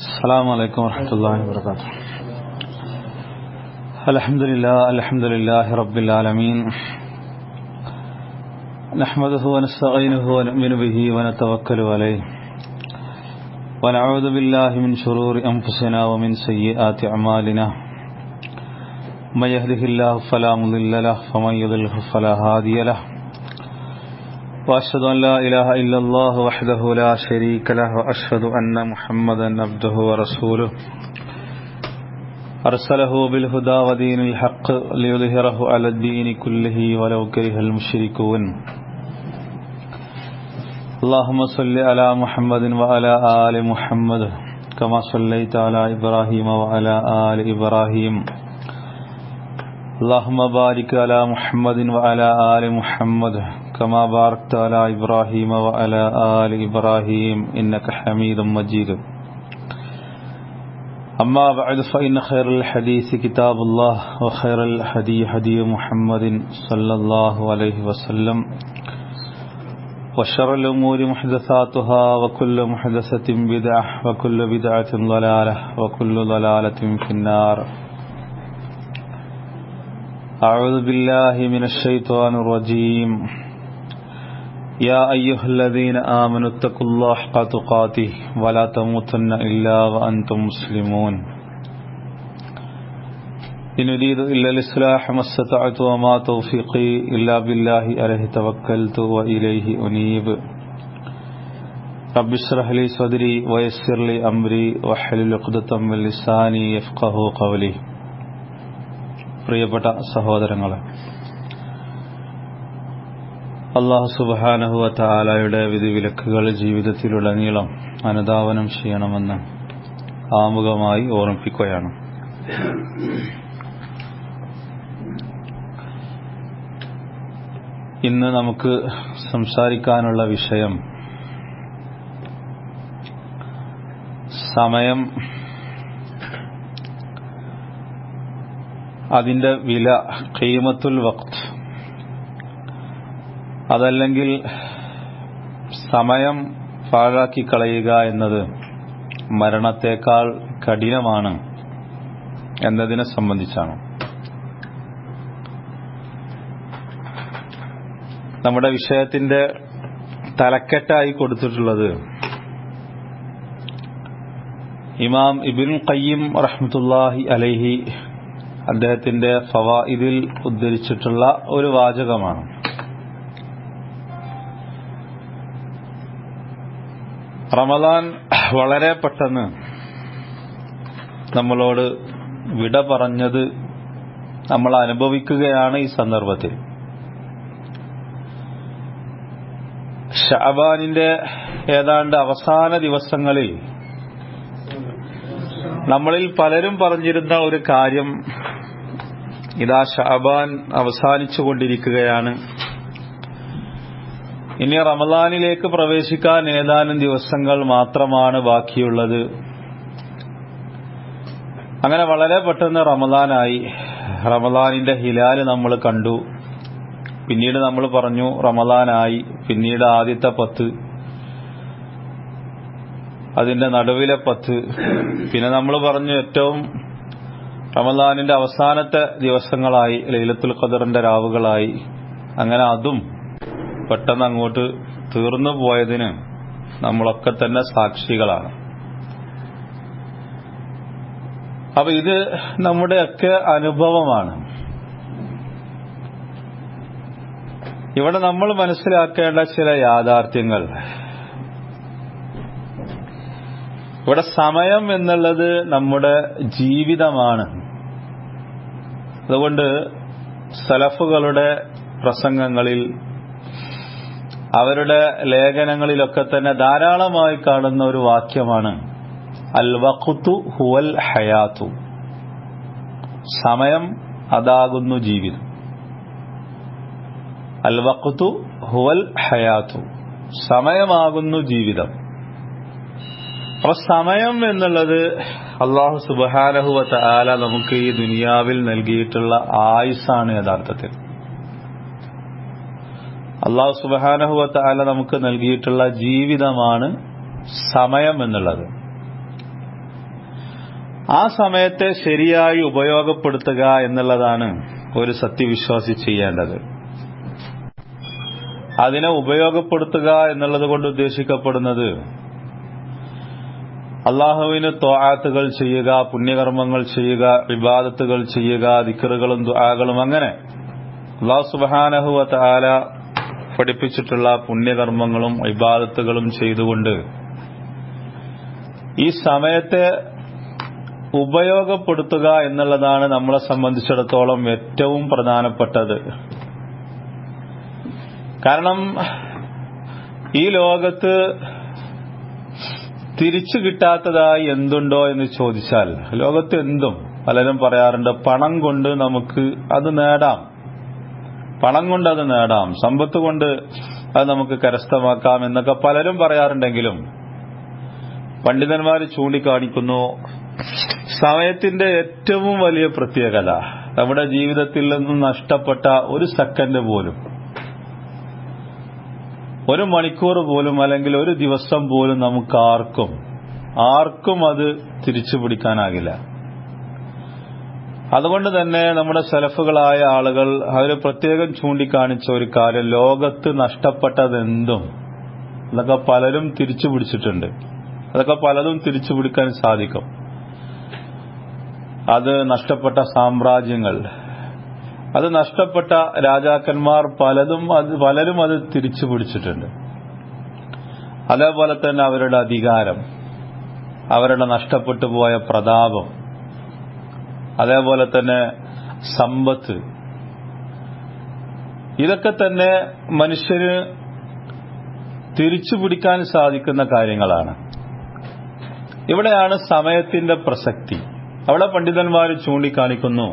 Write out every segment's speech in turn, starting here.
السلام عليكم ورحمة الله وبركاته الحمد لله الحمد لله رب العالمين نحمده ونستعينه ونؤمن به ونتوكل عليه ونعوذ بالله من شرور أنفسنا ومن سيئات أعمالنا من يهده الله فلا مضل له ومن يضلل فلا هادي له وأشهد أن لا إله إلا الله وحده لا شريك له وأشهد أن محمدا عبده ورسوله أرسله بالهدى ودين الحق ليظهره على الدين كله ولو كره المشركون اللهم صل على محمد وعلى آل محمد كما صليت على إبراهيم وعلى آل إبراهيم اللهم بارك على محمد وعلى آل محمد كما باركت على إبراهيم وعلى آل إبراهيم إنك حميد مجيد أما بعد فإن خير الحديث كتاب الله وخير الهدي هدي محمد صلى الله عليه وسلم وشر الأمور محدثاتها وكل محدثة بدعة وكل بدعة ضلالة وكل ضلالة في النار أعوذ بالله من الشيطان الرجيم يا أيها الذين آمنوا اتقوا الله حق تقاته ولا تموتن إلا وأنتم مسلمون إن أريد إلا الإصلاح ما استطعت وما توفيقي إلا بالله عليه توكلت وإليه أنيب رب اشرح لي صدري ويسر لي أمري واحلل عقدة من لساني يفقه قولي പ്രിയപ്പെട്ട സഹോദരങ്ങളെ അള്ളാഹു സുബാനഹുവ താലായുടെ വിധിവിലക്കുകൾ ജീവിതത്തിലുടനീളം അനുധാവനം ചെയ്യണമെന്ന് ആമുഖമായി ഓർമ്മിപ്പിക്കുകയാണ് ഇന്ന് നമുക്ക് സംസാരിക്കാനുള്ള വിഷയം സമയം അതിന്റെ വില ഖീമത്തുൽ വക്ത് അതല്ലെങ്കിൽ സമയം പാഴാക്കി കളയുക എന്നത് മരണത്തേക്കാൾ കഠിനമാണ് എന്നതിനെ സംബന്ധിച്ചാണ് നമ്മുടെ വിഷയത്തിന്റെ തലക്കെട്ടായി കൊടുത്തിട്ടുള്ളത് ഇമാം ഇബിൻ ഖയ്യിം റഹ്മത്തുല്ലാഹി അലൈഹി അദ്ദേഹത്തിന്റെ ഫവായിദിൽ ഉദ്ധരിച്ചിട്ടുള്ള ഒരു വാചകമാണ് റമദാൻ വളരെ പെട്ടെന്ന് നമ്മളോട് വിട പറഞ്ഞത് നമ്മൾ അനുഭവിക്കുകയാണ് ഈ സന്ദർഭത്തിൽ ഷാബാനിന്റെ ഏതാണ്ട് അവസാന ദിവസങ്ങളിൽ നമ്മളിൽ പലരും പറഞ്ഞിരുന്ന ഒരു കാര്യം ഇതാ ഷാബാൻ അവസാനിച്ചുകൊണ്ടിരിക്കുകയാണ് ഇനി റമദാനിലേക്ക് പ്രവേശിക്കാൻ ഏതാനും ദിവസങ്ങൾ മാത്രമാണ് ബാക്കിയുള്ളത് അങ്ങനെ വളരെ പെട്ടെന്ന് റമദാനായി റമദാനിന്റെ ഹിലാല് നമ്മൾ കണ്ടു പിന്നീട് നമ്മൾ പറഞ്ഞു റമദാനായി പിന്നീട് ആദ്യത്തെ പത്ത് അതിന്റെ നടുവിലെ പത്ത് പിന്നെ നമ്മൾ പറഞ്ഞു ഏറ്റവും റമദാനിന്റെ അവസാനത്തെ ദിവസങ്ങളായി ലൈലത്തുൽ ഖദറിന്റെ രാവുകളായി അങ്ങനെ അതും പെട്ടെന്ന് അങ്ങോട്ട് തീർന്നു പോയതിന് നമ്മളൊക്കെ തന്നെ സാക്ഷികളാണ് അപ്പൊ ഇത് നമ്മുടെയൊക്കെ അനുഭവമാണ് ഇവിടെ നമ്മൾ മനസ്സിലാക്കേണ്ട ചില യാഥാർത്ഥ്യങ്ങൾ ഇവിടെ സമയം എന്നുള്ളത് നമ്മുടെ ജീവിതമാണ് അതുകൊണ്ട് സലഫുകളുടെ പ്രസംഗങ്ങളിൽ അവരുടെ ലേഖനങ്ങളിലൊക്കെ തന്നെ ധാരാളമായി കാണുന്ന ഒരു വാക്യമാണ് അൽ വഖുത്തു ഹുവൽ ഹയാത്തു സമയം അതാകുന്നു ജീവിതം അൽ വഖുത്തു ഹുവൽ ഹയാത്തു സമയമാകുന്നു ജീവിതം അപ്പൊ സമയം എന്നുള്ളത് അള്ളാഹു സുബാനഹുവ ആല നമുക്ക് ഈ ദുനിയാവിൽ നൽകിയിട്ടുള്ള ആയുസാണ് യഥാർത്ഥത്തിൽ അള്ളാഹു സുബാനഹുവത്ത ആല നമുക്ക് നൽകിയിട്ടുള്ള ജീവിതമാണ് സമയം എന്നുള്ളത് ആ സമയത്തെ ശരിയായി ഉപയോഗപ്പെടുത്തുക എന്നുള്ളതാണ് ഒരു സത്യവിശ്വാസി ചെയ്യേണ്ടത് അതിനെ ഉപയോഗപ്പെടുത്തുക എന്നുള്ളത് കൊണ്ട് ഉദ്ദേശിക്കപ്പെടുന്നത് അള്ളാഹുവിന് ത്വാത്തുകൾ ചെയ്യുക പുണ്യകർമ്മങ്ങൾ ചെയ്യുക വിവാദത്തുകൾ ചെയ്യുക ദിക്കറുകളും ദ്വാകളും അങ്ങനെ അള്ളാഹു സുബാനഹുവ താല പഠിപ്പിച്ചിട്ടുള്ള പുണ്യകർമ്മങ്ങളും ഇബാദത്തുകളും ചെയ്തുകൊണ്ട് ഈ സമയത്തെ ഉപയോഗപ്പെടുത്തുക എന്നുള്ളതാണ് നമ്മളെ സംബന്ധിച്ചിടത്തോളം ഏറ്റവും പ്രധാനപ്പെട്ടത് കാരണം ഈ ലോകത്ത് തിരിച്ചു കിട്ടാത്തതായി എന്തുണ്ടോ എന്ന് ചോദിച്ചാൽ ലോകത്ത് എന്തും പലരും പറയാറുണ്ട് പണം കൊണ്ട് നമുക്ക് അത് നേടാം പണം കൊണ്ട് അത് നേടാം സമ്പത്ത് കൊണ്ട് അത് നമുക്ക് കരസ്ഥമാക്കാം എന്നൊക്കെ പലരും പറയാറുണ്ടെങ്കിലും പണ്ഡിതന്മാർ ചൂണ്ടിക്കാണിക്കുന്നു സമയത്തിന്റെ ഏറ്റവും വലിയ പ്രത്യേകത നമ്മുടെ ജീവിതത്തിൽ നിന്നും നഷ്ടപ്പെട്ട ഒരു സെക്കൻഡ് പോലും ഒരു മണിക്കൂർ പോലും അല്ലെങ്കിൽ ഒരു ദിവസം പോലും നമുക്ക് ആർക്കും ആർക്കും അത് തിരിച്ചു പിടിക്കാനാകില്ല അതുകൊണ്ട് തന്നെ നമ്മുടെ സെലഫുകളായ ആളുകൾ അവർ പ്രത്യേകം ചൂണ്ടിക്കാണിച്ച ഒരു കാര്യം ലോകത്ത് നഷ്ടപ്പെട്ടതെന്തും അതൊക്കെ പലരും തിരിച്ചു പിടിച്ചിട്ടുണ്ട് അതൊക്കെ പലതും തിരിച്ചു പിടിക്കാൻ സാധിക്കും അത് നഷ്ടപ്പെട്ട സാമ്രാജ്യങ്ങൾ അത് നഷ്ടപ്പെട്ട രാജാക്കന്മാർ പലതും അത് പലരും അത് തിരിച്ചു പിടിച്ചിട്ടുണ്ട് അതേപോലെ തന്നെ അവരുടെ അധികാരം അവരുടെ നഷ്ടപ്പെട്ടു പോയ പ്രതാപം അതേപോലെ തന്നെ സമ്പത്ത് ഇതൊക്കെ തന്നെ മനുഷ്യന് തിരിച്ചു പിടിക്കാൻ സാധിക്കുന്ന കാര്യങ്ങളാണ് ഇവിടെയാണ് സമയത്തിന്റെ പ്രസക്തി അവിടെ പണ്ഡിതന്മാർ ചൂണ്ടിക്കാണിക്കുന്നു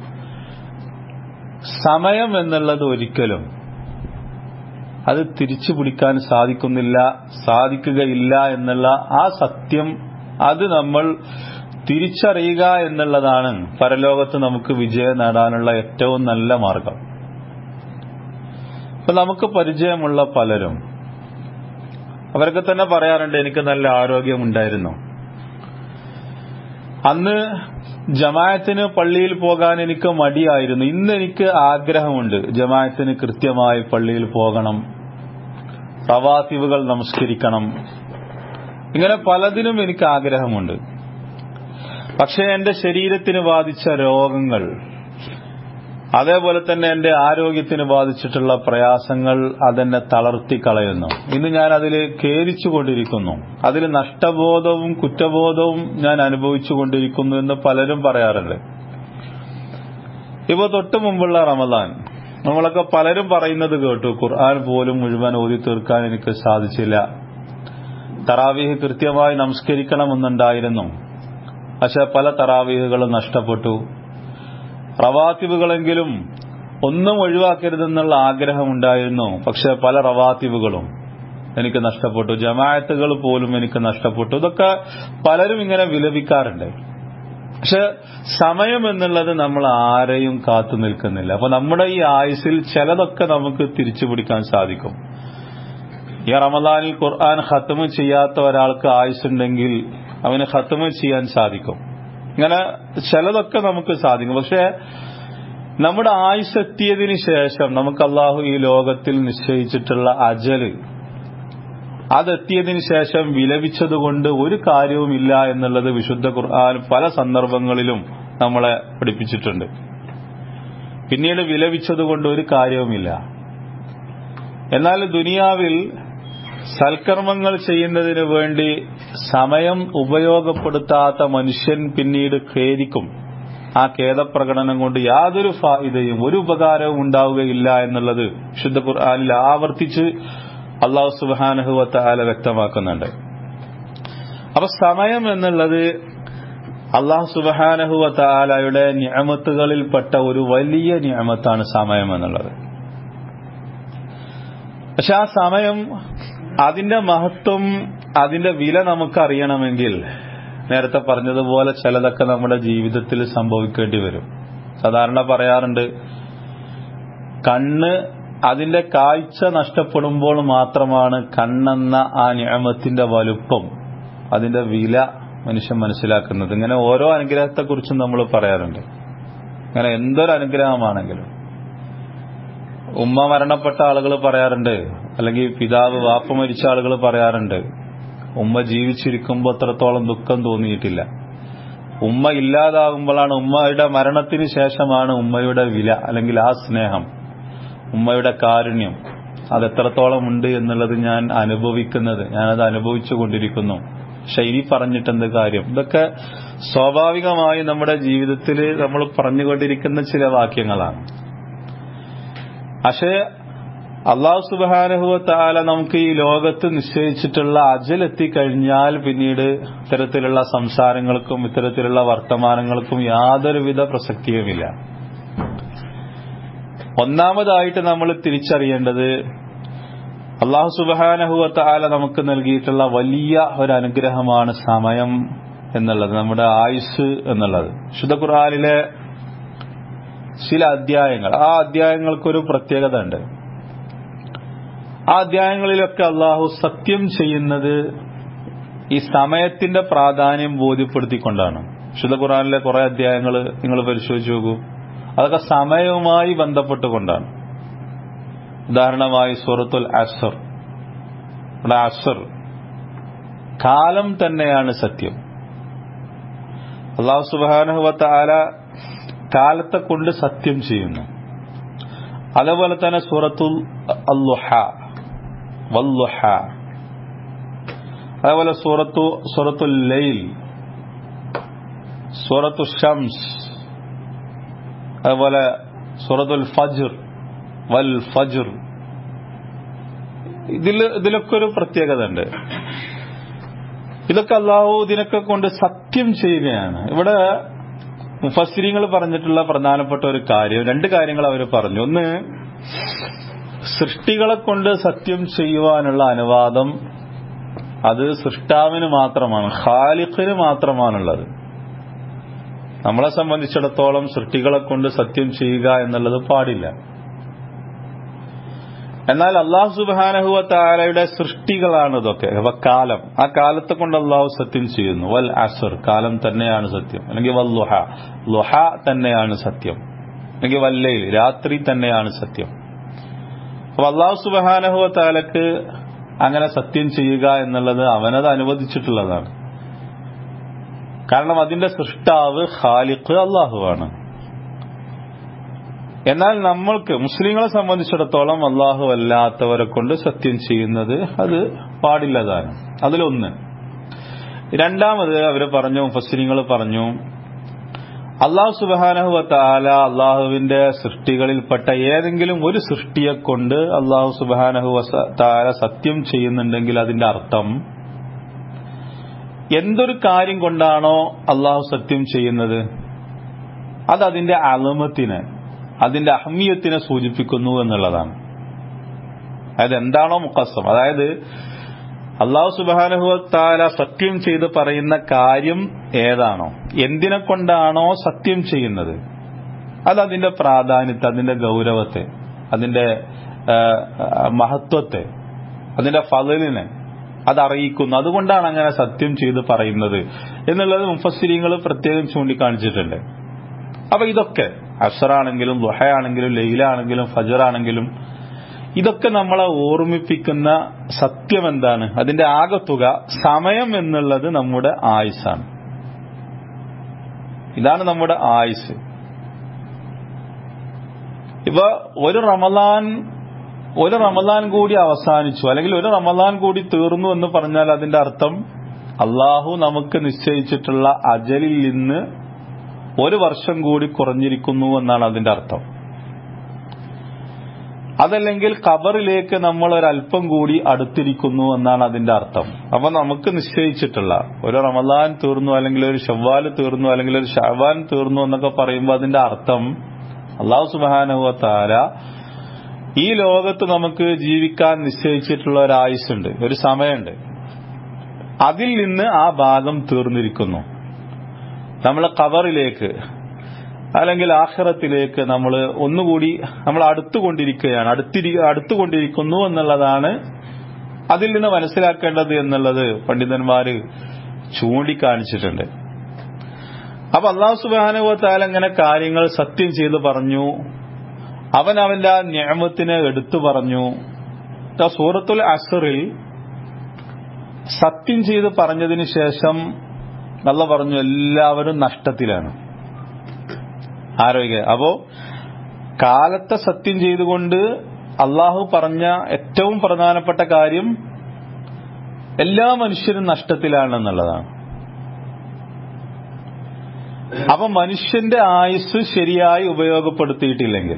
സമയം എന്നുള്ളത് ഒരിക്കലും അത് തിരിച്ചു പിടിക്കാൻ സാധിക്കുന്നില്ല സാധിക്കുകയില്ല എന്നുള്ള ആ സത്യം അത് നമ്മൾ തിരിച്ചറിയുക എന്നുള്ളതാണ് പരലോകത്ത് നമുക്ക് വിജയം നേടാനുള്ള ഏറ്റവും നല്ല മാർഗം ഇപ്പൊ നമുക്ക് പരിചയമുള്ള പലരും അവരൊക്കെ തന്നെ പറയാറുണ്ട് എനിക്ക് നല്ല ആരോഗ്യമുണ്ടായിരുന്നു അന്ന് ജമായത്തിന് പള്ളിയിൽ പോകാൻ എനിക്ക് മടിയായിരുന്നു ഇന്ന് എനിക്ക് ആഗ്രഹമുണ്ട് ജമായത്തിന് കൃത്യമായി പള്ളിയിൽ പോകണം പ്രവാസിവുകൾ നമസ്കരിക്കണം ഇങ്ങനെ പലതിനും എനിക്ക് ആഗ്രഹമുണ്ട് പക്ഷേ എന്റെ ശരീരത്തിന് ബാധിച്ച രോഗങ്ങൾ അതേപോലെ തന്നെ എന്റെ ആരോഗ്യത്തിന് ബാധിച്ചിട്ടുള്ള പ്രയാസങ്ങൾ അതെന്നെ തളർത്തി കളയുന്നു ഇന്ന് ഞാൻ അതിൽ ഖേദിച്ചുകൊണ്ടിരിക്കുന്നു അതിൽ നഷ്ടബോധവും കുറ്റബോധവും ഞാൻ അനുഭവിച്ചുകൊണ്ടിരിക്കുന്നു എന്ന് പലരും പറയാറുണ്ട് ഇപ്പൊ തൊട്ടു മുമ്പുള്ള റമദാൻ നമ്മളൊക്കെ പലരും പറയുന്നത് കേട്ടു ഖുർആൻ പോലും മുഴുവൻ ഓതി തീർക്കാൻ എനിക്ക് സാധിച്ചില്ല തറാവീഹ് കൃത്യമായി നമസ്കരിക്കണമെന്നുണ്ടായിരുന്നു പക്ഷെ പല തറാവീഹുകളും നഷ്ടപ്പെട്ടു റവാത്തിബുകളെങ്കിലും ഒന്നും ഒഴിവാക്കരുതെന്നുള്ള ആഗ്രഹമുണ്ടായിരുന്നു പക്ഷെ പല റവാത്തിബുകളും എനിക്ക് നഷ്ടപ്പെട്ടു ജമായത്തുകൾ പോലും എനിക്ക് നഷ്ടപ്പെട്ടു ഇതൊക്കെ പലരും ഇങ്ങനെ വിലപിക്കാറുണ്ട് പക്ഷെ സമയം എന്നുള്ളത് നമ്മൾ ആരെയും കാത്തു നിൽക്കുന്നില്ല അപ്പൊ നമ്മുടെ ഈ ആയുസിൽ ചിലതൊക്കെ നമുക്ക് തിരിച്ചു പിടിക്കാൻ സാധിക്കും ഈ റമദാനിൽ ഖുർആൻ ഖത്തമ് ചെയ്യാത്ത ഒരാൾക്ക് ആയുസുണ്ടെങ്കിൽ അവന് ഖത്തമ് ചെയ്യാൻ സാധിക്കും ഇങ്ങനെ ചിലതൊക്കെ നമുക്ക് സാധിക്കും പക്ഷെ നമ്മുടെ ആയുസ് എത്തിയതിന് ശേഷം നമുക്ക് അള്ളാഹു ഈ ലോകത്തിൽ നിശ്ചയിച്ചിട്ടുള്ള അജല് അതെത്തിയതിനു ശേഷം വിലപിച്ചതുകൊണ്ട് ഒരു കാര്യവുമില്ല എന്നുള്ളത് വിശുദ്ധ ഖുർആൻ പല സന്ദർഭങ്ങളിലും നമ്മളെ പഠിപ്പിച്ചിട്ടുണ്ട് പിന്നീട് വിലപിച്ചതുകൊണ്ട് ഒരു കാര്യവുമില്ല എന്നാൽ ദുനിയാവിൽ സൽക്കർമ്മങ്ങൾ ചെയ്യുന്നതിന് വേണ്ടി സമയം ഉപയോഗപ്പെടുത്താത്ത മനുഷ്യൻ പിന്നീട് ഖേദിക്കും ആ ഖേദപ്രകടനം കൊണ്ട് യാതൊരു ഫായിദയും ഒരു ഉപകാരവും ഉണ്ടാവുകയില്ല എന്നുള്ളത് വിശുദ്ധ ഖുർആാനിൽ ആവർത്തിച്ച് അള്ളാഹു സുബാനഹുവത്താല വ്യക്തമാക്കുന്നുണ്ട് അപ്പൊ സമയം എന്നുള്ളത് അള്ളാഹു സുബാനഹുവത്താലയുടെ ഞാമത്തുകളിൽപ്പെട്ട ഒരു വലിയ ഞാമത്താണ് സമയം എന്നുള്ളത് പക്ഷെ ആ സമയം അതിന്റെ മഹത്വം അതിന്റെ വില നമുക്കറിയണമെങ്കിൽ നേരത്തെ പറഞ്ഞതുപോലെ ചിലതൊക്കെ നമ്മുടെ ജീവിതത്തിൽ സംഭവിക്കേണ്ടി വരും സാധാരണ പറയാറുണ്ട് കണ്ണ് അതിന്റെ കാഴ്ച നഷ്ടപ്പെടുമ്പോൾ മാത്രമാണ് കണ്ണെന്ന ആ ഞാമത്തിന്റെ വലുപ്പം അതിന്റെ വില മനുഷ്യൻ മനസ്സിലാക്കുന്നത് ഇങ്ങനെ ഓരോ അനുഗ്രഹത്തെക്കുറിച്ചും നമ്മൾ പറയാറുണ്ട് അങ്ങനെ എന്തൊരു അനുഗ്രഹമാണെങ്കിലും ഉമ്മ മരണപ്പെട്ട ആളുകൾ പറയാറുണ്ട് അല്ലെങ്കിൽ പിതാവ് വാപ്പ മരിച്ച ആളുകൾ പറയാറുണ്ട് ഉമ്മ ജീവിച്ചിരിക്കുമ്പോൾ അത്രത്തോളം ദുഃഖം തോന്നിയിട്ടില്ല ഉമ്മ ഇല്ലാതാകുമ്പോഴാണ് ഉമ്മയുടെ മരണത്തിന് ശേഷമാണ് ഉമ്മയുടെ വില അല്ലെങ്കിൽ ആ സ്നേഹം ഉമ്മയുടെ കാരുണ്യം അത് എത്രത്തോളം ഉണ്ട് എന്നുള്ളത് ഞാൻ അനുഭവിക്കുന്നത് ഞാനത് അനുഭവിച്ചു കൊണ്ടിരിക്കുന്നു പക്ഷെ ഇനി പറഞ്ഞിട്ട് എന്ത് കാര്യം ഇതൊക്കെ സ്വാഭാവികമായി നമ്മുടെ ജീവിതത്തിൽ നമ്മൾ പറഞ്ഞുകൊണ്ടിരിക്കുന്ന ചില വാക്യങ്ങളാണ് പക്ഷേ അള്ളാഹു സുബാനഹുവ താല നമുക്ക് ഈ ലോകത്ത് നിശ്ചയിച്ചിട്ടുള്ള അജലെത്തിക്കഴിഞ്ഞാൽ പിന്നീട് ഇത്തരത്തിലുള്ള സംസാരങ്ങൾക്കും ഇത്തരത്തിലുള്ള വർത്തമാനങ്ങൾക്കും യാതൊരുവിധ പ്രസക്തിയുമില്ല ഒന്നാമതായിട്ട് നമ്മൾ തിരിച്ചറിയേണ്ടത് അള്ളാഹു സുബാനഹുവ താല നമുക്ക് നൽകിയിട്ടുള്ള വലിയ ഒരു അനുഗ്രഹമാണ് സമയം എന്നുള്ളത് നമ്മുടെ ആയുസ് എന്നുള്ളത് ശുദ്ധ ഖുർആാനിലെ ചില അധ്യായങ്ങൾ ആ അധ്യായങ്ങൾക്കൊരു പ്രത്യേകത ഉണ്ട് ആ അധ്യായങ്ങളിലൊക്കെ അള്ളാഹു സത്യം ചെയ്യുന്നത് ഈ സമയത്തിന്റെ പ്രാധാന്യം ബോധ്യപ്പെടുത്തിക്കൊണ്ടാണ് ശുദ്ധ ഖുറാനിലെ കുറെ അധ്യായങ്ങൾ നിങ്ങൾ പരിശോധിച്ച് നോക്കൂ അതൊക്കെ സമയവുമായി ബന്ധപ്പെട്ടുകൊണ്ടാണ് ഉദാഹരണമായി സൂറത്തുൽ അസർ ഇവിടെ അസർ കാലം തന്നെയാണ് സത്യം അള്ളാഹു സുബാനഹുവത്ത ആല കാലത്തെ കൊണ്ട് സത്യം ചെയ്യുന്നു അതേപോലെ തന്നെ സൂറത്തുൽ അല്ലുഹ വല്ലുഹ അതേപോലെ സൂറത്തു സൂറത്തുൽ ലൈൽ സൂറത്തു ഷംസ് അതുപോലെ സൂറത്തുൽ ഫജ്ർ വൽ ഫജ്ർ ഇതിൽ ഇതിലൊക്കെ ഒരു പ്രത്യേകത ഉണ്ട് ഇതൊക്കെ അള്ളാഹു ഇതിനൊക്കെ കൊണ്ട് സത്യം ചെയ്യുകയാണ് ഇവിടെ മുഫസ്സിരിങ്ങൾ പറഞ്ഞിട്ടുള്ള പ്രധാനപ്പെട്ട ഒരു കാര്യം രണ്ട് കാര്യങ്ങൾ അവർ പറഞ്ഞു ഒന്ന് സൃഷ്ടികളെ കൊണ്ട് സത്യം ചെയ്യുവാനുള്ള അനുവാദം അത് സൃഷ്ടാവിന് മാത്രമാണ് ഖാലിഖിന് മാത്രമാണുള്ളത് നമ്മളെ സംബന്ധിച്ചിടത്തോളം സൃഷ്ടികളെ കൊണ്ട് സത്യം ചെയ്യുക എന്നുള്ളത് പാടില്ല എന്നാൽ അള്ളാഹു സുബാനഹുവ താരയുടെ സൃഷ്ടികളാണ് ഇതൊക്കെ അവ കാലം ആ കാലത്തെ കൊണ്ട് അള്ളാഹു സത്യം ചെയ്യുന്നു വൽ അസർ കാലം തന്നെയാണ് സത്യം അല്ലെങ്കിൽ വൽ ലുഹ ലുഹ തന്നെയാണ് സത്യം അല്ലെങ്കിൽ വല്ലയിൽ രാത്രി തന്നെയാണ് സത്യം അപ്പൊ അള്ളാഹു സുബാനഹുവ താലക്ക് അങ്ങനെ സത്യം ചെയ്യുക എന്നുള്ളത് അവനത് അനുവദിച്ചിട്ടുള്ളതാണ് കാരണം അതിന്റെ സൃഷ്ടാവ് ഖാലിഖ് അള്ളാഹുവാണ് എന്നാൽ നമ്മൾക്ക് മുസ്ലിങ്ങളെ സംബന്ധിച്ചിടത്തോളം അള്ളാഹു അല്ലാത്തവരെ കൊണ്ട് സത്യം ചെയ്യുന്നത് അത് പാടില്ലതാണ് അതിലൊന്ന് രണ്ടാമത് അവര് പറഞ്ഞു മുഫസ്സിരിങ്ങൾ പറഞ്ഞു അള്ളാഹു സുബാനഹുവ താല അള്ളാഹുവിന്റെ സൃഷ്ടികളിൽപ്പെട്ട ഏതെങ്കിലും ഒരു സൃഷ്ടിയെ കൊണ്ട് അള്ളാഹു സുബാനഹുവ താല സത്യം ചെയ്യുന്നുണ്ടെങ്കിൽ അതിന്റെ അർത്ഥം എന്തൊരു കാര്യം കൊണ്ടാണോ അള്ളാഹു സത്യം ചെയ്യുന്നത് അത് അതിന്റെ അലമത്തിന് അതിന്റെ അഹമ്യത്തിനെ സൂചിപ്പിക്കുന്നു എന്നുള്ളതാണ് അതായത് എന്താണോ മുക്കസം അതായത് അള്ളാഹു സുബാനുഹുത്താല സത്യം ചെയ്ത് പറയുന്ന കാര്യം ഏതാണോ എന്തിനെ കൊണ്ടാണോ സത്യം ചെയ്യുന്നത് അത് അതിന്റെ പ്രാധാന്യത്തെ അതിന്റെ ഗൗരവത്തെ അതിന്റെ മഹത്വത്തെ അതിന്റെ ഫലിനെ അതറിയിക്കുന്നു അതുകൊണ്ടാണ് അങ്ങനെ സത്യം ചെയ്ത് പറയുന്നത് എന്നുള്ളത് മുഫസ്സിരിങ്ങൾ പ്രത്യേകം ചൂണ്ടിക്കാണിച്ചിട്ടുണ്ട് അപ്പൊ ഇതൊക്കെ അസറാണെങ്കിലും ദുഹയാണെങ്കിലും ലൈലാണെങ്കിലും ഫജറാണെങ്കിലും ഇതൊക്കെ നമ്മളെ ഓർമ്മിപ്പിക്കുന്ന സത്യം എന്താണ് അതിന്റെ ആകത്തുക സമയം എന്നുള്ളത് നമ്മുടെ ആയുസാണ് ഇതാണ് നമ്മുടെ ആയുസ് ഇപ്പൊ ഒരു റമലാൻ ഒരു റമലാൻ കൂടി അവസാനിച്ചു അല്ലെങ്കിൽ ഒരു റമലാൻ കൂടി തീർന്നു എന്ന് പറഞ്ഞാൽ അതിന്റെ അർത്ഥം അള്ളാഹു നമുക്ക് നിശ്ചയിച്ചിട്ടുള്ള അജലിൽ നിന്ന് ഒരു വർഷം കൂടി കുറഞ്ഞിരിക്കുന്നു എന്നാണ് അതിന്റെ അർത്ഥം അതല്ലെങ്കിൽ ഖബറിലേക്ക് നമ്മൾ ഒരല്പം കൂടി അടുത്തിരിക്കുന്നു എന്നാണ് അതിന്റെ അർത്ഥം അപ്പൊ നമുക്ക് നിശ്ചയിച്ചിട്ടുള്ള ഒരു റമദാൻ തീർന്നു അല്ലെങ്കിൽ ഒരു ഷവ്വാൽ തീർന്നു അല്ലെങ്കിൽ ഒരു ഷവാൻ തീർന്നു എന്നൊക്കെ പറയുമ്പോൾ അതിന്റെ അർത്ഥം അള്ളാഹു സുബാനുവ താര ഈ ലോകത്ത് നമുക്ക് ജീവിക്കാൻ നിശ്ചയിച്ചിട്ടുള്ള ഒരു ആയുസ്സുണ്ട് ഒരു സമയമുണ്ട് അതിൽ നിന്ന് ആ ഭാഗം തീർന്നിരിക്കുന്നു നമ്മൾ ഖബറിലേക്ക് അല്ലെങ്കിൽ ആഖിറത്തിലേക്ക് നമ്മൾ ഒന്നുകൂടി നമ്മൾ അടുത്തുകൊണ്ടിരിക്കുകയാണ് അടുത്തിരി അടുത്തുകൊണ്ടിരിക്കുന്നു എന്നുള്ളതാണ് അതിൽ നിന്ന് മനസ്സിലാക്കേണ്ടത് എന്നുള്ളത് പണ്ഡിതന്മാര് ചൂണ്ടിക്കാണിച്ചിട്ടുണ്ട് അപ്പൊ അള്ളാഹു സുബാനുവത്താൽ അങ്ങനെ കാര്യങ്ങൾ സത്യം ചെയ്ത് പറഞ്ഞു അവൻ അവന്റെ ആ ഞാമത്തിനെ എടുത്തു പറഞ്ഞു സൂറത്തുൽ അസറിൽ സത്യം ചെയ്ത് പറഞ്ഞതിന് ശേഷം നല്ല പറഞ്ഞു എല്ലാവരും നഷ്ടത്തിലാണ് ആരോഗ്യ അപ്പോ കാലത്തെ സത്യം ചെയ്തുകൊണ്ട് അള്ളാഹു പറഞ്ഞ ഏറ്റവും പ്രധാനപ്പെട്ട കാര്യം എല്ലാ മനുഷ്യരും നഷ്ടത്തിലാണെന്നുള്ളതാണ് അപ്പൊ മനുഷ്യന്റെ ആയുസ് ശരിയായി ഉപയോഗപ്പെടുത്തിയിട്ടില്ലെങ്കിൽ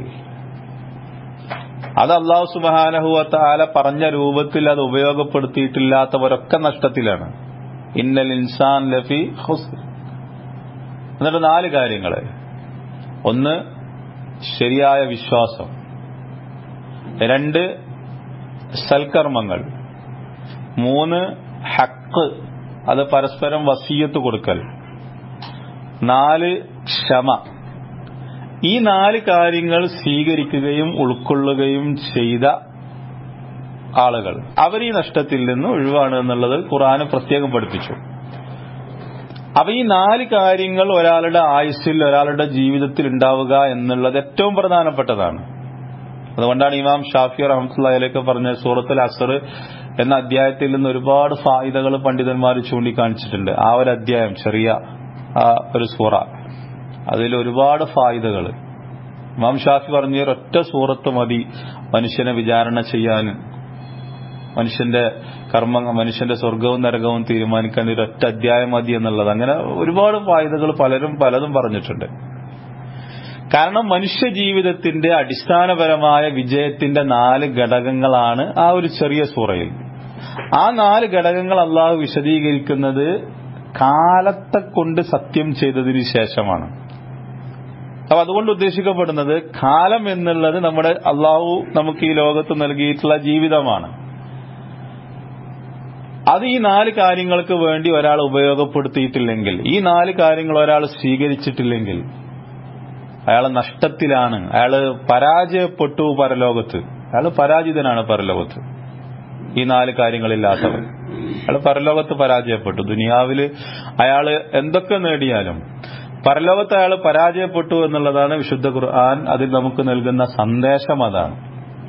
അത് അള്ളാഹു സുബാനഹുവത്താല പറഞ്ഞ രൂപത്തിൽ അത് ഉപയോഗപ്പെടുത്തിയിട്ടില്ലാത്തവരൊക്കെ നഷ്ടത്തിലാണ് ഇന്നൽ ഇൻസാൻ ലഫി ഹുസ് എന്നിട്ട് നാല് കാര്യങ്ങള് ഒന്ന് ശരിയായ വിശ്വാസം രണ്ട് സൽക്കർമ്മങ്ങൾ മൂന്ന് ഹക്ക് അത് പരസ്പരം വസീയത്ത് കൊടുക്കൽ നാല് ക്ഷമ ഈ നാല് കാര്യങ്ങൾ സ്വീകരിക്കുകയും ഉൾക്കൊള്ളുകയും ചെയ്ത ആളുകൾ അവർ ഈ നഷ്ടത്തിൽ നിന്ന് ഒഴിവാണ് എന്നുള്ളത് ഖുറാന് പ്രത്യേകം പഠിപ്പിച്ചു അപ്പൊ ഈ നാല് കാര്യങ്ങൾ ഒരാളുടെ ആയുസ്സിൽ ഒരാളുടെ ജീവിതത്തിൽ ഉണ്ടാവുക എന്നുള്ളത് ഏറ്റവും പ്രധാനപ്പെട്ടതാണ് അതുകൊണ്ടാണ് ഇമാം ഷാഫി റഹമത്തുള്ളയിലേക്ക് പറഞ്ഞ സൂറത്തുൽ അസർ എന്ന അധ്യായത്തിൽ നിന്ന് ഒരുപാട് ഫായിദകൾ പണ്ഡിതന്മാർ ചൂണ്ടിക്കാണിച്ചിട്ടുണ്ട് ആ ഒരു അധ്യായം ചെറിയ ആ ഒരു സൂറ അതിൽ ഒരുപാട് ഫായിദകൾ ഇമാം ഷാഫി പറഞ്ഞ ഒരൊറ്റ സൂറത്ത് മതി മനുഷ്യനെ വിചാരണ ചെയ്യാൻ മനുഷ്യന്റെ കർമ്മ മനുഷ്യന്റെ സ്വർഗവും നരകവും തീരുമാനിക്കാൻ ഒരൊറ്റ അധ്യായം മതി എന്നുള്ളത് അങ്ങനെ ഒരുപാട് ഫായിദകൾ പലരും പലതും പറഞ്ഞിട്ടുണ്ട് കാരണം മനുഷ്യ ജീവിതത്തിന്റെ അടിസ്ഥാനപരമായ വിജയത്തിന്റെ നാല് ഘടകങ്ങളാണ് ആ ഒരു ചെറിയ സൂറയിൽ ആ നാല് ഘടകങ്ങൾ അള്ളാഹു വിശദീകരിക്കുന്നത് കാലത്തെ കൊണ്ട് സത്യം ചെയ്തതിനു ശേഷമാണ് അപ്പൊ അതുകൊണ്ട് ഉദ്ദേശിക്കപ്പെടുന്നത് കാലം എന്നുള്ളത് നമ്മുടെ അള്ളാഹു നമുക്ക് ഈ ലോകത്ത് നൽകിയിട്ടുള്ള ജീവിതമാണ് അത് ഈ നാല് കാര്യങ്ങൾക്ക് വേണ്ടി ഒരാൾ ഉപയോഗപ്പെടുത്തിയിട്ടില്ലെങ്കിൽ ഈ നാല് കാര്യങ്ങൾ ഒരാൾ സ്വീകരിച്ചിട്ടില്ലെങ്കിൽ അയാൾ നഷ്ടത്തിലാണ് അയാൾ പരാജയപ്പെട്ടു പരലോകത്ത് അയാൾ പരാജിതനാണ് പരലോകത്ത് ഈ നാല് കാര്യങ്ങളില്ലാത്തവർ അയാൾ പരലോകത്ത് പരാജയപ്പെട്ടു ദുനിയാവില് അയാൾ എന്തൊക്കെ നേടിയാലും പരലോകത്ത് അയാൾ പരാജയപ്പെട്ടു എന്നുള്ളതാണ് വിശുദ്ധ ഖുർആൻ അതിൽ നമുക്ക് നൽകുന്ന സന്ദേശം അതാണ്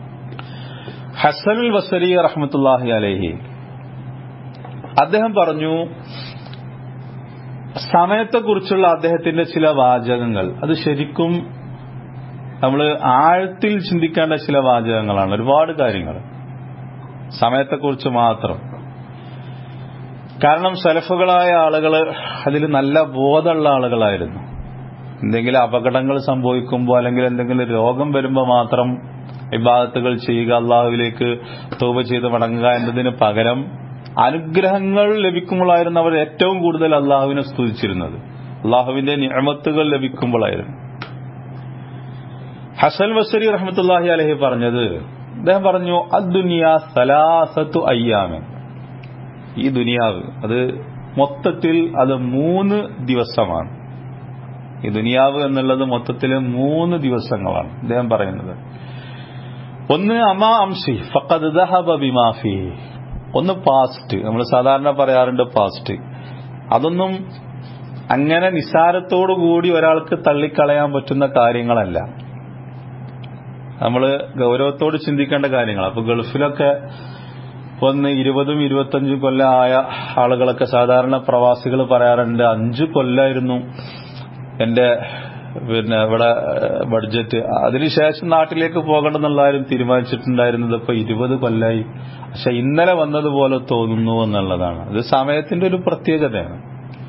ഹസനുൽ വസരി റഹ്മത്തുല്ലാഹി അലഹി അദ്ദേഹം പറഞ്ഞു സമയത്തെക്കുറിച്ചുള്ള അദ്ദേഹത്തിന്റെ ചില വാചകങ്ങൾ അത് ശരിക്കും നമ്മൾ ആഴത്തിൽ ചിന്തിക്കേണ്ട ചില വാചകങ്ങളാണ് ഒരുപാട് കാര്യങ്ങൾ സമയത്തെക്കുറിച്ച് മാത്രം കാരണം സലഫുകളായ ആളുകൾ അതിൽ നല്ല ബോധമുള്ള ആളുകളായിരുന്നു എന്തെങ്കിലും അപകടങ്ങൾ സംഭവിക്കുമ്പോൾ അല്ലെങ്കിൽ എന്തെങ്കിലും രോഗം വരുമ്പോൾ മാത്രം ഇബാദത്തുകൾ ചെയ്യുക അള്ളാഹുവിലേക്ക് തോപ ചെയ്ത് മടങ്ങുക എന്നതിന് പകരം അനുഗ്രഹങ്ങൾ ലഭിക്കുമ്പോഴായിരുന്നു അവർ ഏറ്റവും കൂടുതൽ അള്ളാഹുവിനെ സ്തുതിച്ചിരുന്നത് അള്ളാഹുവിന്റെ നിയമത്തുകൾ ലഭിക്കുമ്പോഴായിരുന്നു ഹസൻ വസരി റഹ്മത്തുല്ലാഹി അലഹി പറഞ്ഞത് അദ്ദേഹം പറഞ്ഞു അദ്ദുനിയ സലാസത്തു അയ്യാമൻ ഈ ദുനിയാവ് അത് മൊത്തത്തിൽ അത് മൂന്ന് ദിവസമാണ് ഈ ദുനിയാവ് എന്നുള്ളത് മൊത്തത്തിൽ മൂന്ന് ദിവസങ്ങളാണ് അദ്ദേഹം പറയുന്നത് ഒന്ന് അമാ അംശി ഫഖദ് ദഹബ ബിമാഫി ഒന്ന് പാസ്റ്റ് നമ്മൾ സാധാരണ പറയാറുണ്ട് പാസ്റ്റ് അതൊന്നും അങ്ങനെ നിസാരത്തോടു കൂടി ഒരാൾക്ക് തള്ളിക്കളയാൻ പറ്റുന്ന കാര്യങ്ങളല്ല നമ്മൾ ഗൗരവത്തോട് ചിന്തിക്കേണ്ട കാര്യങ്ങൾ അപ്പൊ ഗൾഫിലൊക്കെ ഒന്ന് ഇരുപതും ഇരുപത്തഞ്ചും കൊല്ലം ആയ ആളുകളൊക്കെ സാധാരണ പ്രവാസികൾ പറയാറുണ്ട് അഞ്ചു കൊല്ലായിരുന്നു എന്റെ പിന്നെ ഇവിടെ ബഡ്ജറ്റ് അതിനുശേഷം നാട്ടിലേക്ക് പോകണമെന്നുള്ളവരും തീരുമാനിച്ചിട്ടുണ്ടായിരുന്നത് ഇപ്പൊ ഇരുപത് കൊല്ലായി പക്ഷെ ഇന്നലെ വന്നതുപോലെ തോന്നുന്നു എന്നുള്ളതാണ് ഇത് സമയത്തിന്റെ ഒരു പ്രത്യേകതയാണ്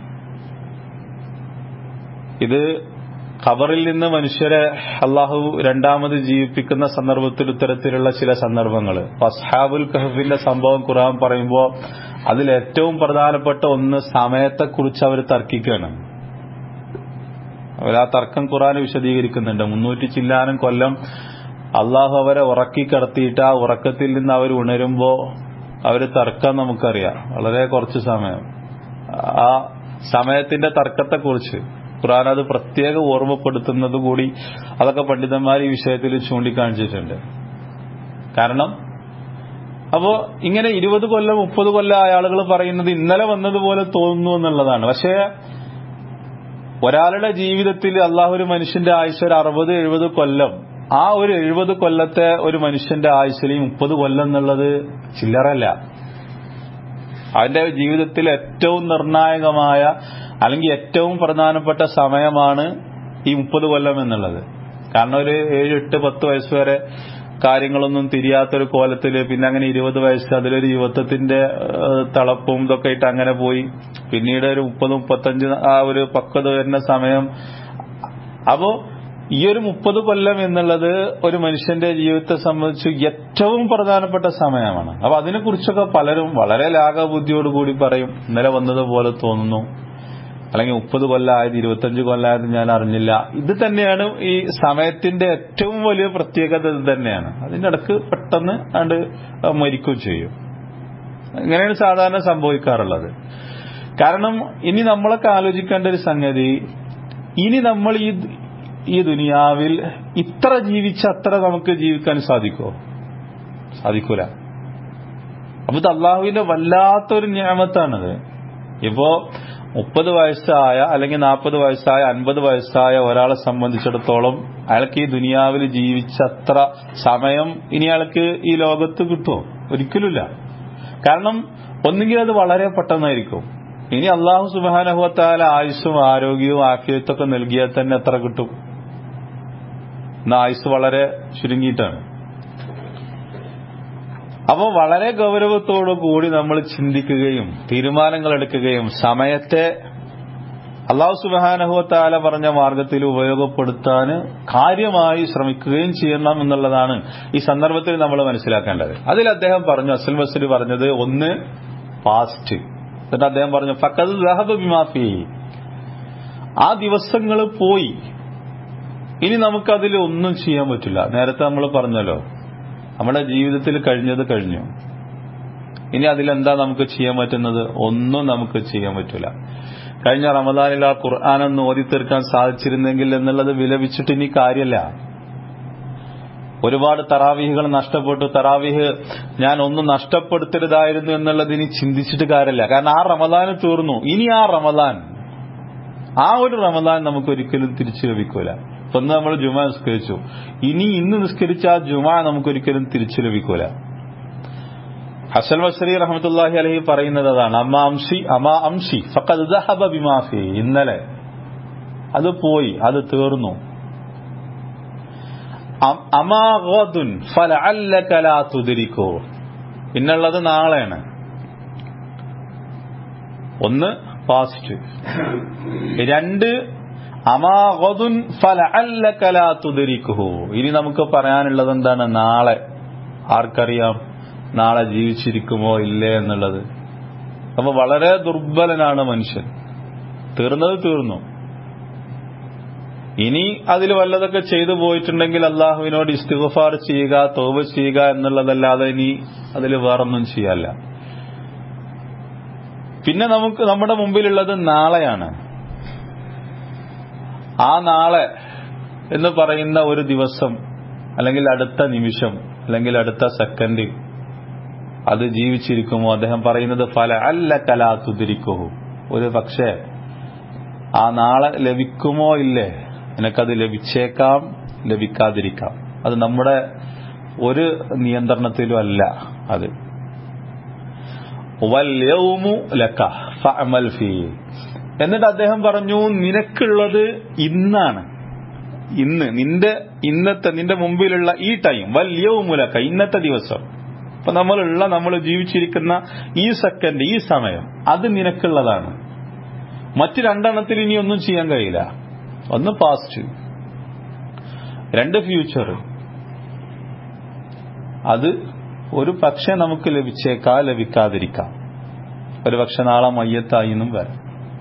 ഇത് ഖബറിൽ നിന്ന് മനുഷ്യരെ അള്ളാഹു രണ്ടാമത് ജീവിപ്പിക്കുന്ന സന്ദർഭത്തിൽ ഇത്തരത്തിലുള്ള ചില സന്ദർഭങ്ങൾ അസ്ഹാബുൽ കഹഫിന്റെ സംഭവം ഖുർആൻ പറയുമ്പോൾ അതിൽ ഏറ്റവും പ്രധാനപ്പെട്ട ഒന്ന് സമയത്തെക്കുറിച്ച് അവർ തർക്കിക്കുകയാണ് അവർ ആ തർക്കം ഖുർആൻ വിശദീകരിക്കുന്നുണ്ട് മുന്നൂറ്റി ചില്ലാനം കൊല്ലം അള്ളാഹു അവരെ ഉറക്കി കിടത്തിയിട്ട് ആ ഉറക്കത്തിൽ നിന്ന് അവർ ഉണരുമ്പോ അവര് തർക്കം നമുക്കറിയാം വളരെ കുറച്ച് സമയം ആ സമയത്തിന്റെ തർക്കത്തെക്കുറിച്ച് ഖുർആൻ അത് പ്രത്യേകം ഓർമ്മപ്പെടുത്തുന്നത് കൂടി അതൊക്കെ പണ്ഡിതന്മാർ ഈ വിഷയത്തിൽ ചൂണ്ടിക്കാണിച്ചിട്ടുണ്ട് കാരണം അപ്പോ ഇങ്ങനെ ഇരുപത് കൊല്ലം മുപ്പത് കൊല്ലം ആളുകൾ പറയുന്നത് ഇന്നലെ വന്നതുപോലെ തോന്നുന്നു എന്നുള്ളതാണ് പക്ഷേ ഒരാളുടെ ജീവിതത്തിൽ അള്ളാഹു ഒരു മനുഷ്യന്റെ ആയുസ് ഒരു അറുപത് എഴുപത് കൊല്ലം ആ ഒരു എഴുപത് കൊല്ലത്തെ ഒരു മനുഷ്യന്റെ ആയുസ്സിൽ ഈ മുപ്പത് കൊല്ലം എന്നുള്ളത് ചില്ലറല്ല അവന്റെ ജീവിതത്തിൽ ഏറ്റവും നിർണായകമായ അല്ലെങ്കിൽ ഏറ്റവും പ്രധാനപ്പെട്ട സമയമാണ് ഈ മുപ്പത് കൊല്ലം എന്നുള്ളത് കാരണം ഒരു ഏഴ് എട്ട് പത്ത് വയസ്സ് വരെ കാര്യങ്ങളൊന്നും തിരിയാത്തൊരു കോലത്തില് പിന്നെ അങ്ങനെ ഇരുപത് വയസ്സ് അതിലൊരു യുവത്വത്തിന്റെ ഏഹ്, തളപ്പും ഇതൊക്കെ ആയിട്ട് അങ്ങനെ പോയി പിന്നീട് ഒരു മുപ്പത് മുപ്പത്തഞ്ച് ആ ഒരു പക്വത വരുന്ന സമയം അപ്പോ ഈ ഒരു മുപ്പത് കൊല്ലം എന്നുള്ളത് ഒരു മനുഷ്യന്റെ ജീവിതത്തെ സംബന്ധിച്ച് ഏറ്റവും പ്രധാനപ്പെട്ട സമയമാണ് അപ്പൊ അതിനെക്കുറിച്ചൊക്കെ പലരും വളരെ ലാഘബുദ്ധിയോടുകൂടി പറയും ഇന്നലെ വന്നതുപോലെ തോന്നുന്നു അല്ലെങ്കിൽ മുപ്പത് കൊല്ലമായത് ഇരുപത്തഞ്ച് കൊല്ലമായത് ഞാൻ അറിഞ്ഞില്ല ഇത് തന്നെയാണ് ഈ സമയത്തിന്റെ ഏറ്റവും വലിയ പ്രത്യേകത ഇത് തന്നെയാണ് അതിന്റെ ഇടക്ക് പെട്ടെന്ന് കണ്ട് മരിക്കുകയും ചെയ്യും ഇങ്ങനെയാണ് സാധാരണ സംഭവിക്കാറുള്ളത് കാരണം ഇനി നമ്മളൊക്കെ ആലോചിക്കേണ്ട ഒരു സംഗതി ഇനി നമ്മൾ ഈ ഈ ദുനിയാവിൽ ഇത്ര ജീവിച്ച അത്ര നമുക്ക് ജീവിക്കാൻ സാധിക്കുമോ സാധിക്കൂല അപ്പൊ ഇത് അള്ളാഹുവിന്റെ വല്ലാത്തൊരു ന്യാമത്താണിത് ഇപ്പോ മുപ്പത് വയസ്സായ അല്ലെങ്കിൽ നാൽപ്പത് വയസ്സായ അൻപത് വയസ്സായ ഒരാളെ സംബന്ധിച്ചിടത്തോളം അയാൾക്ക് ഈ ദുനിയാവിൽ ജീവിച്ച അത്ര സമയം ഇനി അയാൾക്ക് ഈ ലോകത്ത് കിട്ടുമോ ഒരിക്കലുമില്ല കാരണം ഒന്നുകിൽ അത് വളരെ പെട്ടെന്നായിരിക്കും ഇനി അള്ളാഹു സുബാനഹുവത്താല ആയുസ്സും ആരോഗ്യവും ആഫിയത്തൊക്കെ നൽകിയാൽ തന്നെ എത്ര കിട്ടും ഇന്ന് ആയുസ് വളരെ ചുരുങ്ങിയിട്ടാണ് അപ്പോൾ വളരെ ഗൗരവത്തോടു കൂടി നമ്മൾ ചിന്തിക്കുകയും തീരുമാനങ്ങൾ എടുക്കുകയും സമയത്തെ അള്ളാഹു സുബാനഹുത്താല പറഞ്ഞ മാർഗത്തിൽ ഉപയോഗപ്പെടുത്താൻ കാര്യമായി ശ്രമിക്കുകയും ചെയ്യണം എന്നുള്ളതാണ് ഈ സന്ദർഭത്തിൽ നമ്മൾ മനസ്സിലാക്കേണ്ടത് അതിൽ അദ്ദേഹം പറഞ്ഞു അസൽ ബസരി പറഞ്ഞത് ഒന്ന് പാസ്റ്റ് എന്നിട്ട് അദ്ദേഹം പറഞ്ഞു ഫക്കത് ദഹബ് ബിമാഫി ആ ദിവസങ്ങൾ പോയി ഇനി നമുക്കതിൽ ഒന്നും ചെയ്യാൻ പറ്റില്ല നേരത്തെ നമ്മൾ പറഞ്ഞല്ലോ നമ്മുടെ ജീവിതത്തിൽ കഴിഞ്ഞത് കഴിഞ്ഞു ഇനി അതിലെന്താ നമുക്ക് ചെയ്യാൻ പറ്റുന്നത് ഒന്നും നമുക്ക് ചെയ്യാൻ പറ്റില്ല കഴിഞ്ഞ റമദാനിൽ ആ ഖുർആാനൊന്ന് ഓതി തീർക്കാൻ സാധിച്ചിരുന്നെങ്കിൽ എന്നുള്ളത് വിലപിച്ചിട്ട് ഇനി കാര്യമല്ല ഒരുപാട് തറാവീഹുകൾ നഷ്ടപ്പെട്ടു തറാവീഹ് ഞാൻ ഒന്നും നഷ്ടപ്പെടുത്തരുതായിരുന്നു എന്നുള്ളത് ഇനി ചിന്തിച്ചിട്ട് കാര്യമില്ല കാരണം ആ റമദാന് തീർന്നു ഇനി ആ റമദാൻ ആ ഒരു റമദാൻ നമുക്ക് ഒരിക്കലും തിരിച്ചു ലഭിക്കൂല ഇപ്പൊ ഇന്ന് നമ്മൾ ജുമ നിസ്കരിച്ചു ഇനി ഇന്ന് നിസ്കരിച്ച ആ ജുമ നമുക്കൊരിക്കലും തിരിച്ചു ലഭിക്കൂല ഹസൻ ബസരി റഹമത്തുല്ലാഹി അലഹി പറയുന്നത് അതാണ് അമ്മ അംഷി അമാ അംഷി ഫഖദ് ദഹബ ബിമാഫി ഇന്നലെ അത് പോയി അത് തീർന്നു അം- അമാ ഗദുൻ ഫലഅല്ലക ലാ തുദ്രികു പിന്നുള്ളത് നാളെയാണ് ഒന്ന് പാസ്റ്റ് രണ്ട് അമാഗതുൻ ഫലഅല്ലക ലാ തുദ്രികുഹു ഇനി നമുക്ക് പറയാനുള്ളത് എന്താണ് നാളെ ആർക്കറിയാം നാളെ ജീവിച്ചിരിക്കുമോ ഇല്ലേ എന്നുള്ളത് അപ്പൊ വളരെ ദുർബലനാണ് മനുഷ്യൻ തീർന്നത് തീർന്നു ഇനി അതിൽ വല്ലതൊക്കെ ചെയ്തു പോയിട്ടുണ്ടെങ്കിൽ അള്ളാഹുവിനോട് ഇസ്തിഗ്ഫാർ ചെയ്യുക തോപ ചെയ്യുക എന്നുള്ളതല്ലാതെ ഇനി അതിൽ വേറൊന്നും ചെയ്യാല്ല പിന്നെ നമുക്ക് നമ്മുടെ മുമ്പിലുള്ളത് നാളെയാണ് ആ നാളെ എന്ന് പറയുന്ന ഒരു ദിവസം അല്ലെങ്കിൽ അടുത്ത നിമിഷം അല്ലെങ്കിൽ അടുത്ത സെക്കൻഡ് അത് ജീവിച്ചിരിക്കുമോ അദ്ദേഹം പറയുന്നത് ഫല അല്ല കലാതുതിരിക്കൂ ഒരു പക്ഷേ ആ നാളെ ലഭിക്കുമോ ഇല്ലേ നിനക്കത് ലഭിച്ചേക്കാം ലഭിക്കാതിരിക്കാം അത് നമ്മുടെ ഒരു നിയന്ത്രണത്തിലും അല്ല അത് വല്യവുമു ലക്ക ഫഅമൽ ഫീ എന്നിട്ട് അദ്ദേഹം പറഞ്ഞു നിനക്കുള്ളത് ഇന്നാണ് ഇന്ന് നിന്റെ ഇന്നത്തെ നിന്റെ മുമ്പിലുള്ള ഈ ടൈം വല്യവുമുലക്ക ഇന്നത്തെ ദിവസം ഇപ്പൊ നമ്മളുള്ള നമ്മൾ ജീവിച്ചിരിക്കുന്ന ഈ സെക്കൻഡ് ഈ സമയം അത് നിനക്കുള്ളതാണ് മറ്റു രണ്ടെണ്ണത്തിൽ ഇനി ഒന്നും ചെയ്യാൻ കഴിയില്ല ഒന്ന് പാസ്റ്റ് രണ്ട് ഫ്യൂച്ചർ അത് ഒരു പക്ഷെ നമുക്ക് ലഭിച്ചേക്കാം ലഭിക്കാതിരിക്കാം ഒരു പക്ഷെ നാളെ മയ്യത്തായി എന്നും വരാം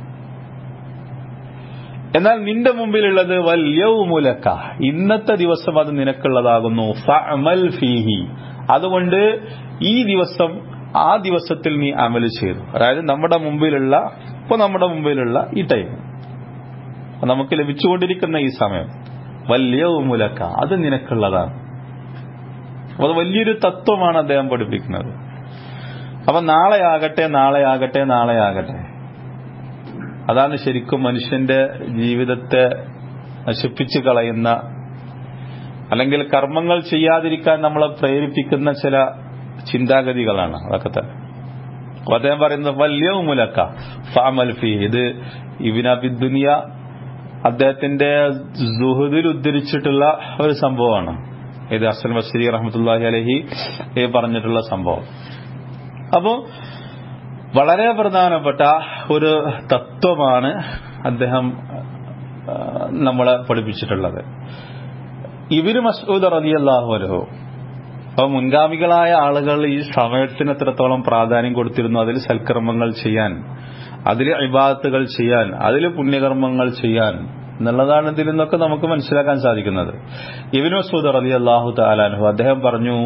എന്നാൽ നിന്റെ മുമ്പിലുള്ളത് വല്യവുമുലക്ക ഇന്നത്തെ ദിവസം അത് നിനക്കുള്ളതാകുന്നു ഫഅമൽ ഫീഹി അതുകൊണ്ട് ഈ ദിവസം ആ ദിവസത്തിൽ നീ അമൽ ചെയ്തു അതായത് നമ്മുടെ മുമ്പിലുള്ള ഇപ്പൊ നമ്മുടെ മുമ്പിലുള്ള ഈ ടൈം നമുക്ക് ലഭിച്ചുകൊണ്ടിരിക്കുന്ന ഈ സമയം വല്യവുമുലക്ക അത് നിനക്കുള്ളതാണ് അപ്പൊ അത് വലിയൊരു തത്വമാണ് അദ്ദേഹം പഠിപ്പിക്കുന്നത് അപ്പൊ നാളെയാകട്ടെ നാളെയാകട്ടെ നാളെയാകട്ടെ അതാണ് ശരിക്കും മനുഷ്യന്റെ ജീവിതത്തെ നശിപ്പിച്ചു കളയുന്ന അല്ലെങ്കിൽ കർമ്മങ്ങൾ ചെയ്യാതിരിക്കാൻ നമ്മളെ പ്രേരിപ്പിക്കുന്ന ചില ചിന്താഗതികളാണ് അതൊക്കെ തന്നെ അപ്പൊ അദ്ദേഹം പറയുന്നത് വലിയ മുലക്ക ഫാമൽ ഫി ഇത് ഇബിനബി ദുനിയ അദ്ദേഹത്തിന്റെ സുഹൃദിൽ ഉദ്ധരിച്ചിട്ടുള്ള ഒരു സംഭവമാണ് ഇത് അസൽ മസ്രി റഹമത്തല്ലാഹി അലഹി പറഞ്ഞിട്ടുള്ള സംഭവം അപ്പോ വളരെ പ്രധാനപ്പെട്ട ഒരു തത്വമാണ് അദ്ദേഹം നമ്മളെ പഠിപ്പിച്ചിട്ടുള്ളത് ഇവര് മസൂദ് റലി അള്ളാഹു അലഹു അപ്പൊ മുൻഗാമികളായ ആളുകൾ ഈ സമയത്തിന് എത്രത്തോളം പ്രാധാന്യം കൊടുത്തിരുന്നു അതിൽ സൽക്കർമ്മങ്ങൾ ചെയ്യാൻ അതിൽ ഇബാദത്തുകൾ ചെയ്യാൻ അതിൽ പുണ്യകർമ്മങ്ങൾ ചെയ്യാൻ എന്നുള്ളതാണ് ഇതിൽ നിന്നൊക്കെ നമുക്ക് മനസ്സിലാക്കാൻ സാധിക്കുന്നത് ഇബിൻ മസൂദ് റലി അള്ളാഹു താലാൻഹു അദ്ദേഹം പറഞ്ഞു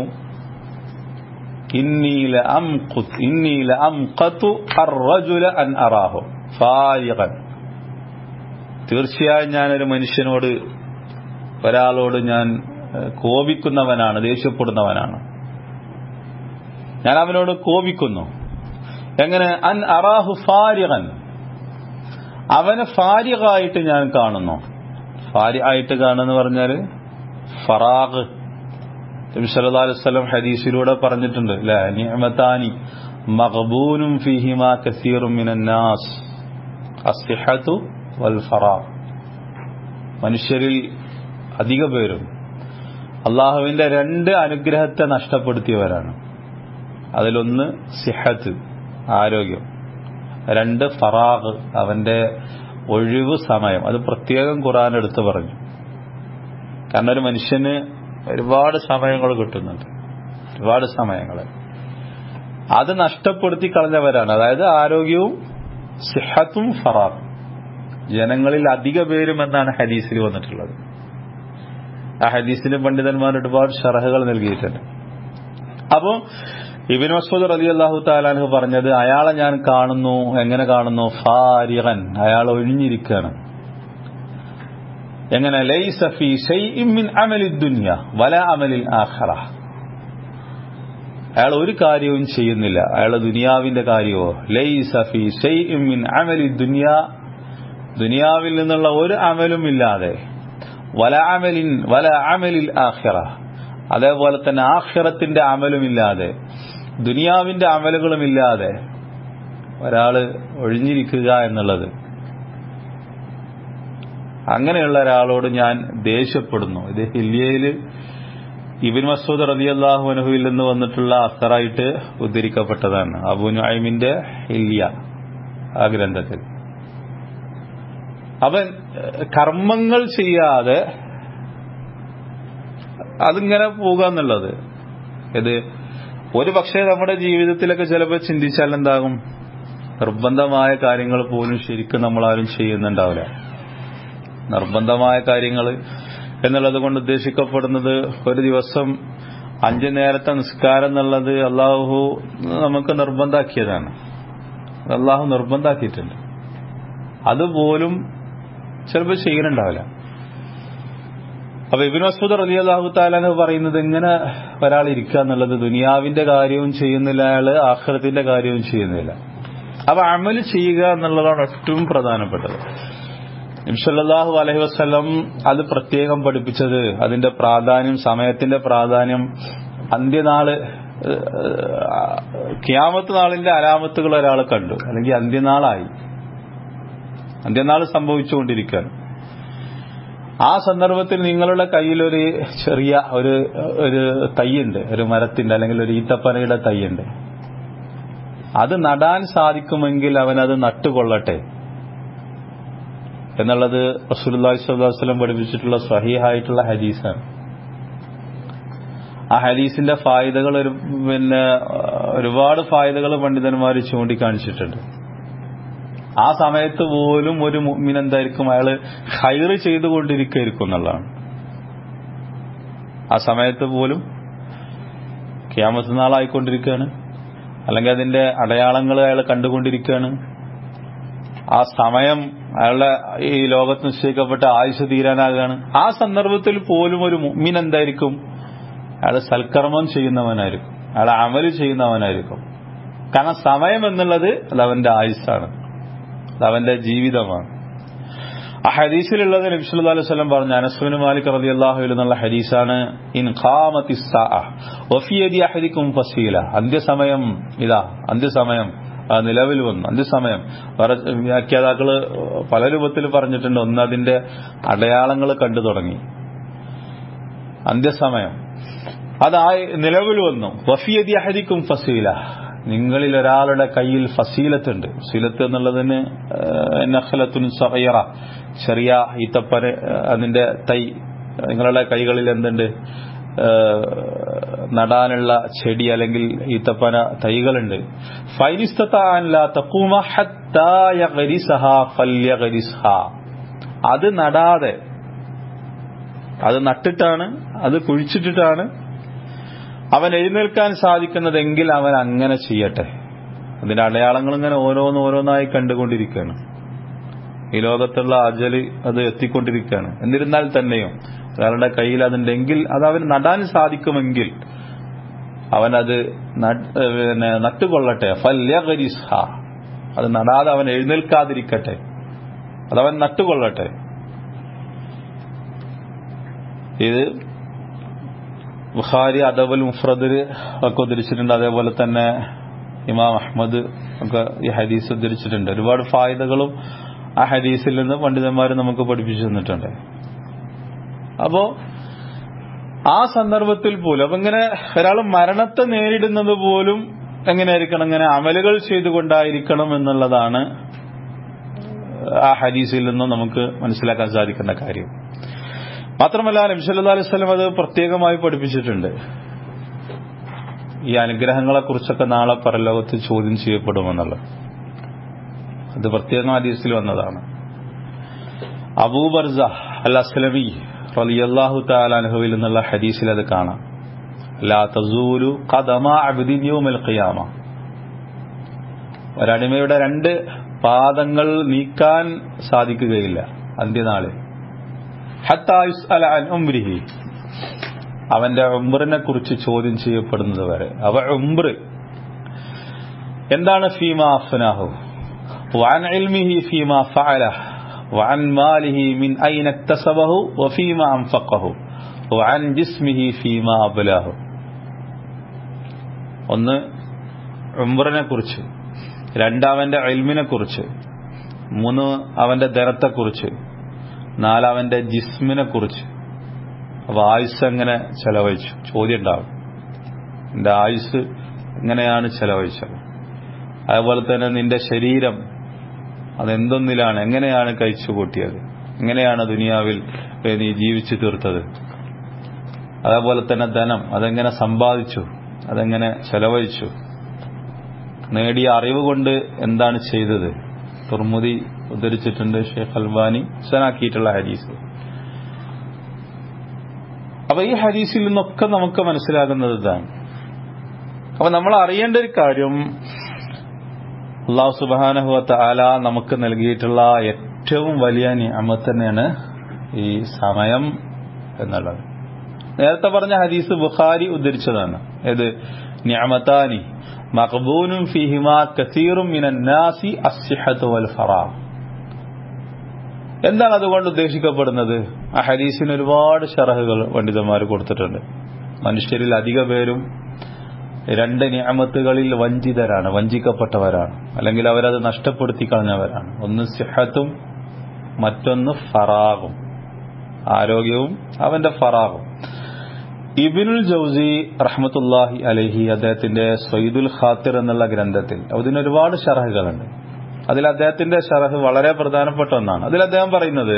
ഇന്നീല ഇന്നീല അൻ അറാഹു ഫായിഖൻ തീർച്ചയായും ഞാനൊരു മനുഷ്യനോട് ഒരാളോട് ഞാൻ കോപിക്കുന്നവനാണ് ദേഷ്യപ്പെടുന്നവനാണ് ഞാൻ അവനോട് കോപിക്കുന്നു എങ്ങനെ അൻ അറാഹു ഫാരിഖൻ അവനെ ഫാരിഖായിട്ട് ഞാൻ കാണുന്നു ഫാരി ആയിട്ട് കാണുന്നു പറഞ്ഞാല് ഫറാഖ് നബിസല്ലാസ്ലം ഹദീസിലൂടെ പറഞ്ഞിട്ടുണ്ട് അല്ലെ നിയമത്താനി മഖബൂനും ഫിഹിമ കസീറും മിനന്നാസ് അസ്തിഹത്തു വൽ ഫറാഖ് മനുഷ്യരിൽ അധിക പേരും അള്ളാഹുവിന്റെ രണ്ട് അനുഗ്രഹത്തെ നഷ്ടപ്പെടുത്തിയവരാണ് അതിലൊന്ന് സിഹത്ത് ആരോഗ്യം രണ്ട് ഫറാഖ് അവന്റെ ഒഴിവ് സമയം അത് പ്രത്യേകം ഖുറാൻ എടുത്ത് പറഞ്ഞു കാരണം ഒരു മനുഷ്യന് ഒരുപാട് സമയങ്ങൾ കിട്ടുന്നുണ്ട് ഒരുപാട് സമയങ്ങൾ അത് നഷ്ടപ്പെടുത്തി കളഞ്ഞവരാണ് അതായത് ആരോഗ്യവും സിഹത്തും ഫറാഖും ജനങ്ങളിൽ അധിക പേരും എന്നാണ് ഹദീസിൽ വന്നിട്ടുള്ളത് ആ ഹദീസിന് പണ്ഡിതന്മാർ ഒരുപാട് ഷറഹുകൾ നൽകിയിട്ടുണ്ട് അപ്പോ ഇബിൻ മസൂദ് റലി അള്ളാഹു താലാൻഹു പറഞ്ഞത് അയാളെ ഞാൻ കാണുന്നു എങ്ങനെ കാണുന്നു ഫാരിഖൻ അയാൾ ഒഴിഞ്ഞിരിക്കുകയാണ് എങ്ങനെ ലൈസ ഫീ ഷൈഇൻ മിൻ അമലി ദുനിയ വല അമലിൽ ആഖിറ അയാൾ ഒരു കാര്യവും ചെയ്യുന്നില്ല അയാൾ ദുനിയാവിന്റെ കാര്യമോ ലൈസ ഫീ ഷൈഇൻ മിൻ അമലി ദുനിയ ദുനിയാവിൽ നിന്നുള്ള ഒരു അമലും ഇല്ലാതെ വല അമലിൻ വല അമലിൽ ആഖിറ അതേപോലെ തന്നെ ആഖിറത്തിന്റെ അമലുമില്ലാതെ ദുനിയാവിന്റെ അമലുകളുമില്ലാതെ ഒരാള് ഒഴിഞ്ഞിരിക്കുക എന്നുള്ളത് അങ്ങനെയുള്ള ഒരാളോട് ഞാൻ ദേഷ്യപ്പെടുന്നു ഇത് ഹില്യയില് ഇബിൻ മസൂദ് റബി അള്ളാഹു അനുഹുവിൽ നിന്ന് വന്നിട്ടുള്ള അസറായിട്ട് ഉദ്ധരിക്കപ്പെട്ടതാണ് അബു നുഐമിന്റെ ഹില്യ ആ ഗ്രന്ഥത്തിൽ അവൻ കർമ്മങ്ങൾ ചെയ്യാതെ അതിങ്ങനെ പോകുക എന്നുള്ളത് ഇത് ഒരു പക്ഷേ നമ്മുടെ ജീവിതത്തിലൊക്കെ ചിലപ്പോൾ ചിന്തിച്ചാൽ എന്താകും നിർബന്ധമായ കാര്യങ്ങൾ പോലും ശരിക്കും നമ്മളാരും ചെയ്യുന്നുണ്ടാവില്ല നിർബന്ധമായ കാര്യങ്ങൾ എന്നുള്ളത് കൊണ്ട് ഉദ്ദേശിക്കപ്പെടുന്നത് ഒരു ദിവസം അഞ്ചു നേരത്തെ നിസ്കാരം എന്നുള്ളത് അള്ളാഹു നമുക്ക് നിർബന്ധാക്കിയതാണ് അള്ളാഹു നിർബന്ധാക്കിയിട്ടുണ്ട് അതുപോലും ചിലപ്പോൾ ചെയ്യുന്നുണ്ടാവില്ല അപ്പൊ ഇബിൻ മസൂദ് അലി അള്ളാഹു താലാന് പറയുന്നത് എങ്ങനെ ഒരാൾ ഇരിക്കുക എന്നുള്ളത് ദുനിയാവിന്റെ കാര്യവും ചെയ്യുന്നില്ല അയാള് ആഖിറത്തിന്റെ കാര്യവും ചെയ്യുന്നില്ല അപ്പൊ അമല് ചെയ്യുക എന്നുള്ളതാണ് ഏറ്റവും പ്രധാനപ്പെട്ടത് ഇംഷല്ലാഹു അലഹി വസ്ലം അത് പ്രത്യേകം പഠിപ്പിച്ചത് അതിന്റെ പ്രാധാന്യം സമയത്തിന്റെ പ്രാധാന്യം അന്ത്യനാള് ക്യാമത്ത് നാളിന്റെ അലാമത്തുകൾ ഒരാൾ കണ്ടു അല്ലെങ്കിൽ അന്ത്യനാളായി അന്ത്യനാൾ സംഭവിച്ചുകൊണ്ടിരിക്കുകയാണ് ആ സന്ദർഭത്തിൽ നിങ്ങളുടെ കയ്യിൽ ഒരു ചെറിയ ഒരു ഒരു തൈയുണ്ട് ഒരു മരത്തിന്റെ അല്ലെങ്കിൽ ഒരു ഈത്തപ്പനയുടെ തൈയുണ്ട് അത് നടാൻ സാധിക്കുമെങ്കിൽ അവനത് നട്ടുകൊള്ളട്ടെ എന്നുള്ളത് റസൂലി സ്വലം പഠിപ്പിച്ചിട്ടുള്ള സഹിഹായിട്ടുള്ള ഹദീസാണ് ആ ഹദീസിന്റെ ഫായുതകൾ ഒരു പിന്നെ ഒരുപാട് ഫായുതകൾ പണ്ഡിതന്മാർ ചൂണ്ടിക്കാണിച്ചിട്ടുണ്ട് ആ സമയത്ത് പോലും ഒരു മുഅ്മിൻ എന്തായിരിക്കും അയാള് ഹൈറ് ചെയ്തുകൊണ്ടിരിക്കുകയായിരിക്കും എന്നുള്ളതാണ് ആ സമയത്ത് പോലും ക്യാമത്ത് നാളായിക്കൊണ്ടിരിക്കുകയാണ് അല്ലെങ്കിൽ അതിന്റെ അടയാളങ്ങൾ അയാൾ കണ്ടുകൊണ്ടിരിക്കുകയാണ് ആ സമയം അയാളുടെ ഈ ലോകത്ത് നിശ്ചയിക്കപ്പെട്ട ആയുഷ് തീരാനാകുകയാണ് ആ സന്ദർഭത്തിൽ പോലും ഒരു മുഅ്മിൻ എന്തായിരിക്കും അയാൾ സൽക്കർമ്മം ചെയ്യുന്നവനായിരിക്കും അയാൾ അമല് ചെയ്യുന്നവനായിരിക്കും കാരണം സമയം എന്നുള്ളത് അത് അവന്റെ ആയുസ്സാണ് അത് അവന്റെ ജീവിതമാണ് ആ ഹദീസിലുള്ളത് നബി സല്ലല്ലാഹു അലൈഹി വസല്ലം പറഞ്ഞു അനസ്ബിൻ മാലിക് റളിയല്ലാഹു അൻഹു എന്നുള്ള ഹദീസാണ് ഇൻ ഖാമത്തി സാഅ വഫി യദി അഹദികും ഫസീല അന്ത്യസമയം ഇതാ അന്ത്യസമയം ആ നിലവിൽ വന്നു അന്ത്യസമയം വേറെ വ്യാഖ്യാതാക്കള് പല രൂപത്തിൽ പറഞ്ഞിട്ടുണ്ട് ഒന്ന് അതിന്റെ അടയാളങ്ങൾ കണ്ടു തുടങ്ങി അന്ത്യസമയം അതായി നിലവിൽ വന്നു വഫിയതി അഹരിക്കും ഫസീല നിങ്ങളിൽ ഒരാളുടെ കയ്യിൽ ഫസീലത്തുണ്ട് ഫസീലത്ത് എന്നുള്ളതിന് നഖലത്തുൻ സഹയറ ചെറിയ ഈത്തപ്പന അതിന്റെ തൈ നിങ്ങളുടെ കൈകളിൽ എന്തുണ്ട് നടാനുള്ള ചെടി അല്ലെങ്കിൽ ഈത്തപ്പന തൈകളുണ്ട് അത് നടാതെ അത് നട്ടിട്ടാണ് അത് കുഴിച്ചിട്ടിട്ടാണ് അവൻ എഴുന്നേൽക്കാൻ സാധിക്കുന്നതെങ്കിൽ അവൻ അങ്ങനെ ചെയ്യട്ടെ അതിന്റെ അടയാളങ്ങൾ ഇങ്ങനെ ഓരോന്ന് ഓരോന്നായി കണ്ടുകൊണ്ടിരിക്കുകയാണ് ഈ ലോകത്തുള്ള അജല് അത് എത്തിക്കൊണ്ടിരിക്കുകയാണ് എന്നിരുന്നാൽ തന്നെയും ഒരാളുടെ കയ്യിൽ അതുണ്ടെങ്കിൽ അത് അവന് നടാൻ സാധിക്കുമെങ്കിൽ അവനത് പിന്നെ നട്ടുകൊള്ളട്ടെ ഫല്യഗരിസ്ഹ അത് നടാതെ അവൻ എഴുന്നേൽക്കാതിരിക്കട്ടെ അതവൻ നട്ടുകൊള്ളട്ടെ ഇത് ബുഖാരി അദബുൽ മുഫ്രദിൽ ഒക്കെ ഉദ്ധരിച്ചിട്ടുണ്ട് അതേപോലെ തന്നെ ഇമാം അഹമ്മദ് ഒക്കെ ഈ ഹദീസ് ഉദ്ധരിച്ചിട്ടുണ്ട് ഒരുപാട് ഫായതകളും ആ ഹദീസിൽ നിന്ന് പണ്ഡിതന്മാർ നമുക്ക് പഠിപ്പിച്ചു തന്നിട്ടുണ്ട് അപ്പോ ആ സന്ദർഭത്തിൽ പോലും അപ്പൊ ഇങ്ങനെ ഒരാൾ മരണത്തെ നേരിടുന്നത് പോലും എങ്ങനെയായിരിക്കണം ഇങ്ങനെ അമലുകൾ ചെയ്തുകൊണ്ടായിരിക്കണം എന്നുള്ളതാണ് ആ ഹദീസിൽ നിന്നും നമുക്ക് മനസ്സിലാക്കാൻ സാധിക്കുന്ന കാര്യം മാത്രമല്ല നബി സല്ലല്ലാഹു അലൈഹി വസല്ലം അത് പ്രത്യേകമായി പഠിപ്പിച്ചിട്ടുണ്ട് ഈ അനുഗ്രഹങ്ങളെ കുറിച്ചൊക്കെ നാളെ പരലോകത്ത് ചോദ്യം ചെയ്യപ്പെടുമെന്നുള്ളത് അത് പ്രത്യേകം ഹദീസിൽ വന്നതാണ് അബൂബർസ അൽ അസ്ലമി റളിയല്ലാഹു തആല അൻഹുവിൽ നിന്നുള്ള ഹദീസിൽ അത് കാണാം ലാ തസൂലു ഖദമ അബ്ദിൻ യൗമൽ ഖിയാമ ഒരടിമയുടെ രണ്ട് പാദങ്ങൾ നീക്കാൻ സാധിക്കുകയില്ല അന്ത്യനാളിൽ ഹത്താ യുസ്അല അൻ ഉംരിഹി അവന്റെ ഉംറിനെ കുറിച്ച് ചോദ്യം ചെയ്യപ്പെടുന്നത് വരെ അവ ഉംർ എന്താണ് ഫീമ അഫ്നാഹു وعن علمه فيما فعله وعن ماله من أين اكتسبه وفيما أنفقه وعن جسمه فيما أبلاه ഒന്ന് ഉംറിനെ കുറിച്ച് രണ്ടവന്റെ അൽമിനെ കുറിച്ച് മൂന്ന് അവന്റെ ധനത്തെക്കുറിച്ച് നാലവന്റെ ജിസ്മിനെ കുറിച്ച് അപ്പൊ ആയുസ് എങ്ങനെ ചെലവഴിച്ചു ചോദ്യം ഉണ്ടാവും നിന്റെ ആയുസ് എങ്ങനെയാണ് ചെലവഴിച്ചത് അതുപോലെ തന്നെ നിന്റെ ശരീരം അതെന്തൊന്നിലാണ് എങ്ങനെയാണ് കഴിച്ചു കൂട്ടിയത് എങ്ങനെയാണ് ദുനിയാവിൽ നീ ജീവിച്ചു തീർത്തത് അതേപോലെ തന്നെ ധനം അതെങ്ങനെ സമ്പാദിച്ചു അതെങ്ങനെ ചെലവഴിച്ചു നേടിയ അറിവ് കൊണ്ട് എന്താണ് ചെയ്തത് തുർമുദി ഉദ്ധരിച്ചിട്ടുണ്ട് ഷെയ്ഖ് അൽബാനി ഹസനാക്കിയിട്ടുള്ള ഹദീസ് അപ്പൊ ഈ ഹദീസിൽ നിന്നൊക്കെ നമുക്ക് മനസ്സിലാകുന്നത് ഇതാണ് അപ്പൊ നമ്മൾ അറിയേണ്ട ഒരു കാര്യം അള്ളാഹു സുബാനഹുവത്ത് ആല നമുക്ക് നൽകിയിട്ടുള്ള ഏറ്റവും വലിയ നിയമത്ത് തന്നെയാണ് ഈ സമയം എന്നുള്ളത് നേരത്തെ പറഞ്ഞ ഹദീസ് ബുഖാരി ഉദ്ധരിച്ചതാണ് ഏത് നിയമത്താനി മഖബൂനും ഫിഹിമ കസീറും മിനന്നാസി അസ്സിഹത്ത് വൽ ഫറാ എന്താണ് അതുകൊണ്ട് ഉദ്ദേശിക്കപ്പെടുന്നത് ആ ഹദീസിന് ഒരുപാട് ഷറഹുകൾ പണ്ഡിതന്മാർ കൊടുത്തിട്ടുണ്ട് മനുഷ്യരിൽ അധിക പേരും രണ്ട് നിയമത്തുകളിൽ വഞ്ചിതരാണ് വഞ്ചിക്കപ്പെട്ടവരാണ് അല്ലെങ്കിൽ അവരത് നഷ്ടപ്പെടുത്തി കളഞ്ഞവരാണ് ഒന്ന് സിഹത്തും മറ്റൊന്ന് ഫറാഗും ആരോഗ്യവും അവന്റെ ഫറാഗും ഇബിനുൽ ജൌസി റഹ്മത്തുല്ലാഹി അലഹി അദ്ദേഹത്തിന്റെ സൊയ്ദുൽ ഖാത്തിർ എന്നുള്ള ഗ്രന്ഥത്തിൽ അതിന് ഒരുപാട് ഷറഹുകളുണ്ട് അതിൽ അദ്ദേഹത്തിന്റെ ഷറഹ് വളരെ പ്രധാനപ്പെട്ട ഒന്നാണ് അതിൽ അദ്ദേഹം പറയുന്നത്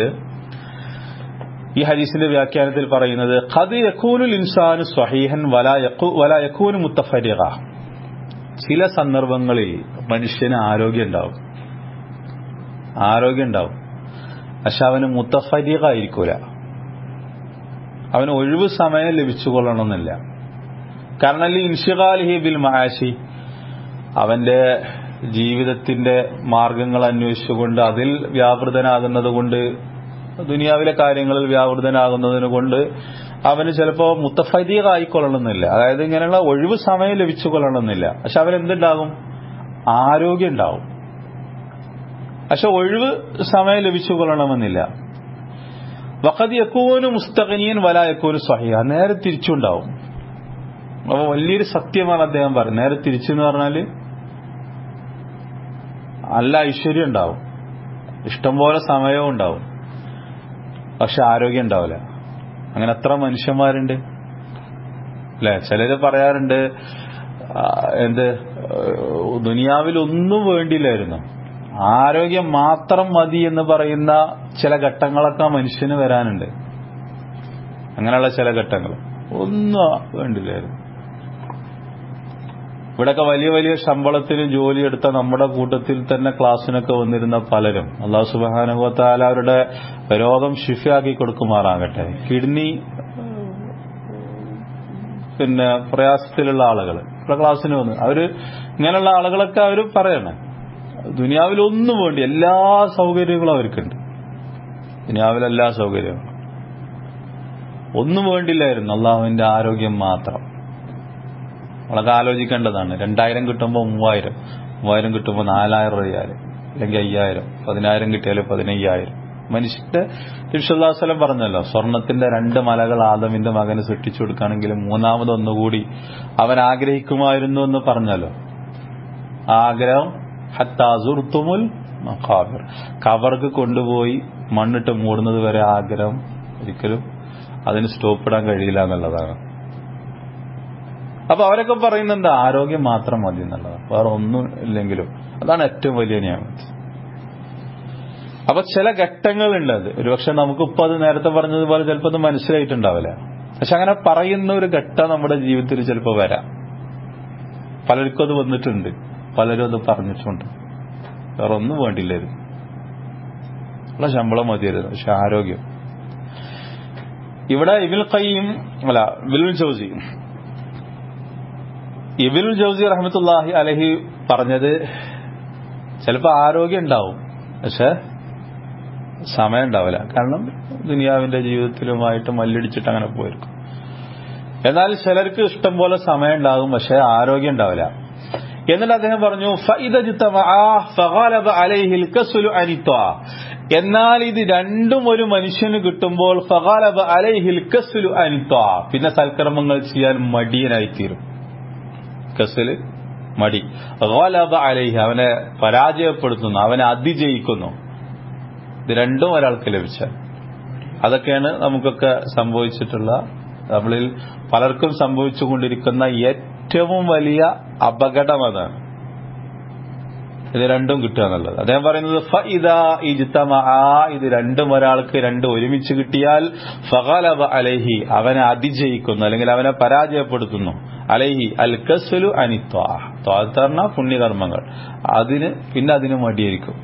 ഈ ഹദീസിന്റെ വ്യാഖ്യാനത്തിൽ പറയുന്നത് ഖദ് യക്കൂനുൽ ഇൻസാനു സ്വഹീഹൻ വലാ യക്കൂനു മുത്തഫരിക ചില സന്ദർഭങ്ങളിൽ മനുഷ്യന് ആരോഗ്യം ഉണ്ടാവും ആരോഗ്യം ഉണ്ടാവും പക്ഷെ അവന് മുത്തഫരിക ആയിരിക്കൂല അവന് ഒഴിവ് സമയം ലഭിച്ചുകൊള്ളണമെന്നില്ല കാരണം ഇൻഷിഖാലിഹി ബിൽ മഹാശി അവന്റെ ജീവിതത്തിന്റെ മാർഗങ്ങൾ അന്വേഷിച്ചുകൊണ്ട് അതിൽ വ്യാപൃതനാകുന്നത് കൊണ്ട് ദുനിയാവിലെ കാര്യങ്ങളിൽ വ്യാവൃതനാകുന്നതിന് കൊണ്ട് അവന് ചിലപ്പോ മുത്തഫൈദീകായിക്കൊള്ളണമെന്നില്ല അതായത് ഇങ്ങനെയുള്ള ഒഴിവ് സമയം ലഭിച്ചു കൊള്ളണമെന്നില്ല പക്ഷെ അവൻ എന്തുണ്ടാകും ആരോഗ്യം ഉണ്ടാവും പക്ഷെ ഒഴിവ് സമയം ലഭിച്ചു കൊള്ളണമെന്നില്ല വഖദ് യക്കൂന് മുസ്തഖനിയൻ വല യക്കൂന് സ്വഹിയ നേരെ തിരിച്ചുണ്ടാവും അപ്പൊ വലിയൊരു സത്യമാണ് അദ്ദേഹം പറയുന്നത് നേരെ തിരിച്ചെന്ന് പറഞ്ഞാല് നല്ല ഐശ്വര്യം ഉണ്ടാവും ഇഷ്ടംപോലെ സമയവും ഉണ്ടാവും പക്ഷെ ആരോഗ്യം ഉണ്ടാവില്ല അങ്ങനെ എത്ര മനുഷ്യന്മാരുണ്ട് അല്ലെ ചിലര് പറയാറുണ്ട് ആ, എന്ത് ദുനിയാവിൽ ഒന്നും വേണ്ടിയില്ലായിരുന്നു ആരോഗ്യം മാത്രം മതി എന്ന് പറയുന്ന ചില ഘട്ടങ്ങളൊക്കെ മനുഷ്യന് വരാനുണ്ട് അങ്ങനെയുള്ള ചില ഘട്ടങ്ങൾ ഒന്നും വേണ്ടില്ലായിരുന്നു ഇവിടൊക്കെ വലിയ വലിയ ശമ്പളത്തിന് ജോലിയെടുത്ത നമ്മുടെ കൂട്ടത്തിൽ തന്നെ ക്ലാസ്സിനൊക്കെ വന്നിരുന്ന പലരും അള്ളാഹു സുബാനുഭവത്താൽ അവരുടെ രോഗം ഷിഫയാക്കി കൊടുക്കുമാറാകട്ടെ കിഡ്നി പിന്നെ പ്രയാസത്തിലുള്ള ആളുകൾ ഇവിടെ ക്ലാസ്സിന് വന്ന് അവര് ഇങ്ങനെയുള്ള ആളുകളൊക്കെ അവർ പറയണേ ദുനിയാവിൽ ഒന്നും വേണ്ടി എല്ലാ സൗകര്യങ്ങളും അവർക്കുണ്ട് ദുനിയാവിൽ എല്ലാ സൗകര്യങ്ങളും ഒന്നും വേണ്ടില്ലായിരുന്നു അള്ളാഹുവിന്റെ ആരോഗ്യം മാത്രം നമ്മളൊക്കെ ആലോചിക്കേണ്ടതാണ് രണ്ടായിരം കിട്ടുമ്പോൾ മൂവായിരം മൂവായിരം കിട്ടുമ്പോൾ നാലായിരം റിയാല് അല്ലെങ്കിൽ അയ്യായിരം പതിനായിരം കിട്ടിയാൽ പതിനയ്യായിരം മനുഷ്യന്റെ തിരുഷല്ലാസ്ലം പറഞ്ഞല്ലോ സ്വർണത്തിന്റെ രണ്ട് മലകൾ ആദമിന്റെ മകന് സൃഷ്ടിച്ചു കൊടുക്കുകയാണെങ്കിൽ മൂന്നാമതൊന്നുകൂടി അവൻ ആഗ്രഹിക്കുമായിരുന്നു എന്ന് പറഞ്ഞല്ലോ ആ ആഗ്രഹം ഹത്താസുർത്തുമുൽ മഖാബിർ കവർക്ക് കൊണ്ടുപോയി മണ്ണിട്ട് മൂടുന്നത് വരെ ആഗ്രഹം ഒരിക്കലും അതിന് സ്റ്റോപ്പ് ഇടാൻ കഴിയില്ല എന്നുള്ളതാണ് അപ്പൊ അവരൊക്കെ പറയുന്നത് എന്താ ആരോഗ്യം മാത്രം മതി എന്നുള്ളതാണ് വേറെ ഒന്നും ഇല്ലെങ്കിലും അതാണ് ഏറ്റവും വലിയ നിയമം അപ്പൊ ചില ഘട്ടങ്ങളുണ്ട് അത് ഒരുപക്ഷെ നമുക്കിപ്പോ അത് നേരത്തെ പറഞ്ഞതുപോലെ ചിലപ്പോൾ അത് മനസ്സിലായിട്ടുണ്ടാവില്ല പക്ഷെ അങ്ങനെ പറയുന്ന ഒരു ഘട്ടം നമ്മുടെ ജീവിതത്തിൽ ചിലപ്പോൾ വരാം പലർക്കും അത് വന്നിട്ടുണ്ട് പലരും അത് പറഞ്ഞിട്ടുണ്ട് വേറെ ഒന്നും വേണ്ടില്ലായിരുന്നു ഉള്ള ശമ്പളം മതിയായിരുന്നു പക്ഷെ ആരോഗ്യം ഇവിടെ ഇബിൽ കയ്യും അല്ല ബിൽ ജോസി ഇബിൽ ജോസി റഹമത്തുല്ലാഹി അലഹി പറഞ്ഞത് ചിലപ്പോൾ ആരോഗ്യം ഉണ്ടാവും പക്ഷെ സമയം ഉണ്ടാവില്ല കാരണം ദുനിയാവിന്റെ ജീവിതത്തിലുമായിട്ട് മല്ലിടിച്ചിട്ട് അങ്ങനെ പോയിരിക്കും എന്നാൽ ചിലർക്ക് ഇഷ്ടം പോലെ സമയം ഉണ്ടാകും പക്ഷെ ആരോഗ്യം ഉണ്ടാവില്ല എന്നിട്ട് അദ്ദേഹം പറഞ്ഞു "ഫഇദ ജ്തമഅ ഫഗലബ അലൈഹിൽ കസ്ലു അനിത്വ." എന്നാൽ ഇത് രണ്ടും ഒരു മനുഷ്യന് കിട്ടുമ്പോൾ ഫഗലബ അലൈഹിൽ കസ്ലു അനിത്വ. പിന്നെ സൽക്കർമ്മങ്ങൾ ചെയ്യാൻ മടിയനായിത്തീരും കസല് മടി ഗലബ അലൈഹി അവനെ പരാജയപ്പെടുത്തുന്നു അവനെ അതിജയിക്കുന്നു ഇത് രണ്ടും ഒരാൾക്ക് ലഭിച്ച അതൊക്കെയാണ് നമുക്കൊക്കെ സംഭവിച്ചിട്ടുള്ള നമ്മളിൽ പലർക്കും സംഭവിച്ചുകൊണ്ടിരിക്കുന്ന ഏറ്റവും വലിയ അപകടം അതാണ് ഇത് രണ്ടും കിട്ടുക എന്നുള്ളത് അദ്ദേഹം പറയുന്നത് ഫഇദാ ഇജ്തമആ ഇത് രണ്ടും ഒരാൾക്ക് രണ്ട് ഒരുമിച്ച് കിട്ടിയാൽ ഫഗലബ അലൈഹി അവനെ അതിജയിക്കുന്നു അല്ലെങ്കിൽ അവനെ പരാജയപ്പെടുത്തുന്നു അലൈഹി അൽ കസ്ലു അനിത്വാ ത്വാത്തർണ പുണ്യകർമ്മങ്ങൾ അതിന് പിന്നെ അതിന് മടിയായിരിക്കും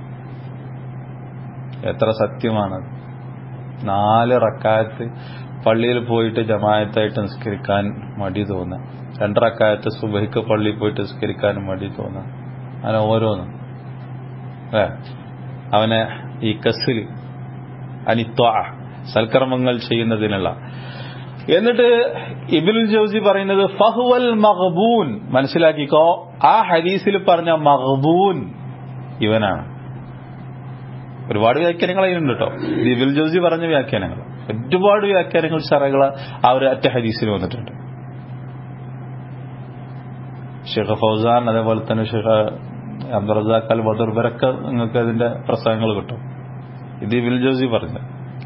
എത്ര സത്യമാണ് നാല് റക്കായത്ത് പള്ളിയിൽ പോയിട്ട് ജമായത്തായിട്ട് നിസ്കരിക്കാൻ മടി തോന്നുക രണ്ട് റക്കായത്ത് സുബഹിക്ക് പള്ളിയിൽ പോയിട്ട് നിസ്കരിക്കാൻ മടി തോന്നുക അങ്ങനെ ഓരോന്നും ഏ അവനെ ഈ കസിൽ അനിത്വ സൽക്കർമ്മങ്ങൾ ചെയ്യുന്നതിനുള്ള എന്നിട്ട് ഇബിൽ ജോസി പറയുന്നത് ഫഹുവൽ മഹബൂൻ മനസ്സിലാക്കിക്കോ ആ ഹദീസിൽ പറഞ്ഞ മഹബൂൻ ഇവനാണ് ഒരുപാട് വ്യാഖ്യാനങ്ങൾ അതിനുണ്ട് കേട്ടോ ഇബിൽ ജോസി പറഞ്ഞ വ്യാഖ്യാനങ്ങൾ ഒരുപാട് വ്യാഖ്യാനങ്ങൾ ഷറകൾ ആ ഒരു അറ്റ ഹദീസിൽ വന്നിട്ടുണ്ട് ഷെയ്ഖ് ഫൗസാൻ അതേപോലെ തന്നെ ഷെയ്ഖ് അബ്ദുറസാഖ് അൽ ബദർ ഇവരൊക്കെ നിങ്ങൾക്ക് അതിന്റെ പ്രസംഗങ്ങൾ കിട്ടും ഇത് ഇബിൽ ജോസി പറഞ്ഞത്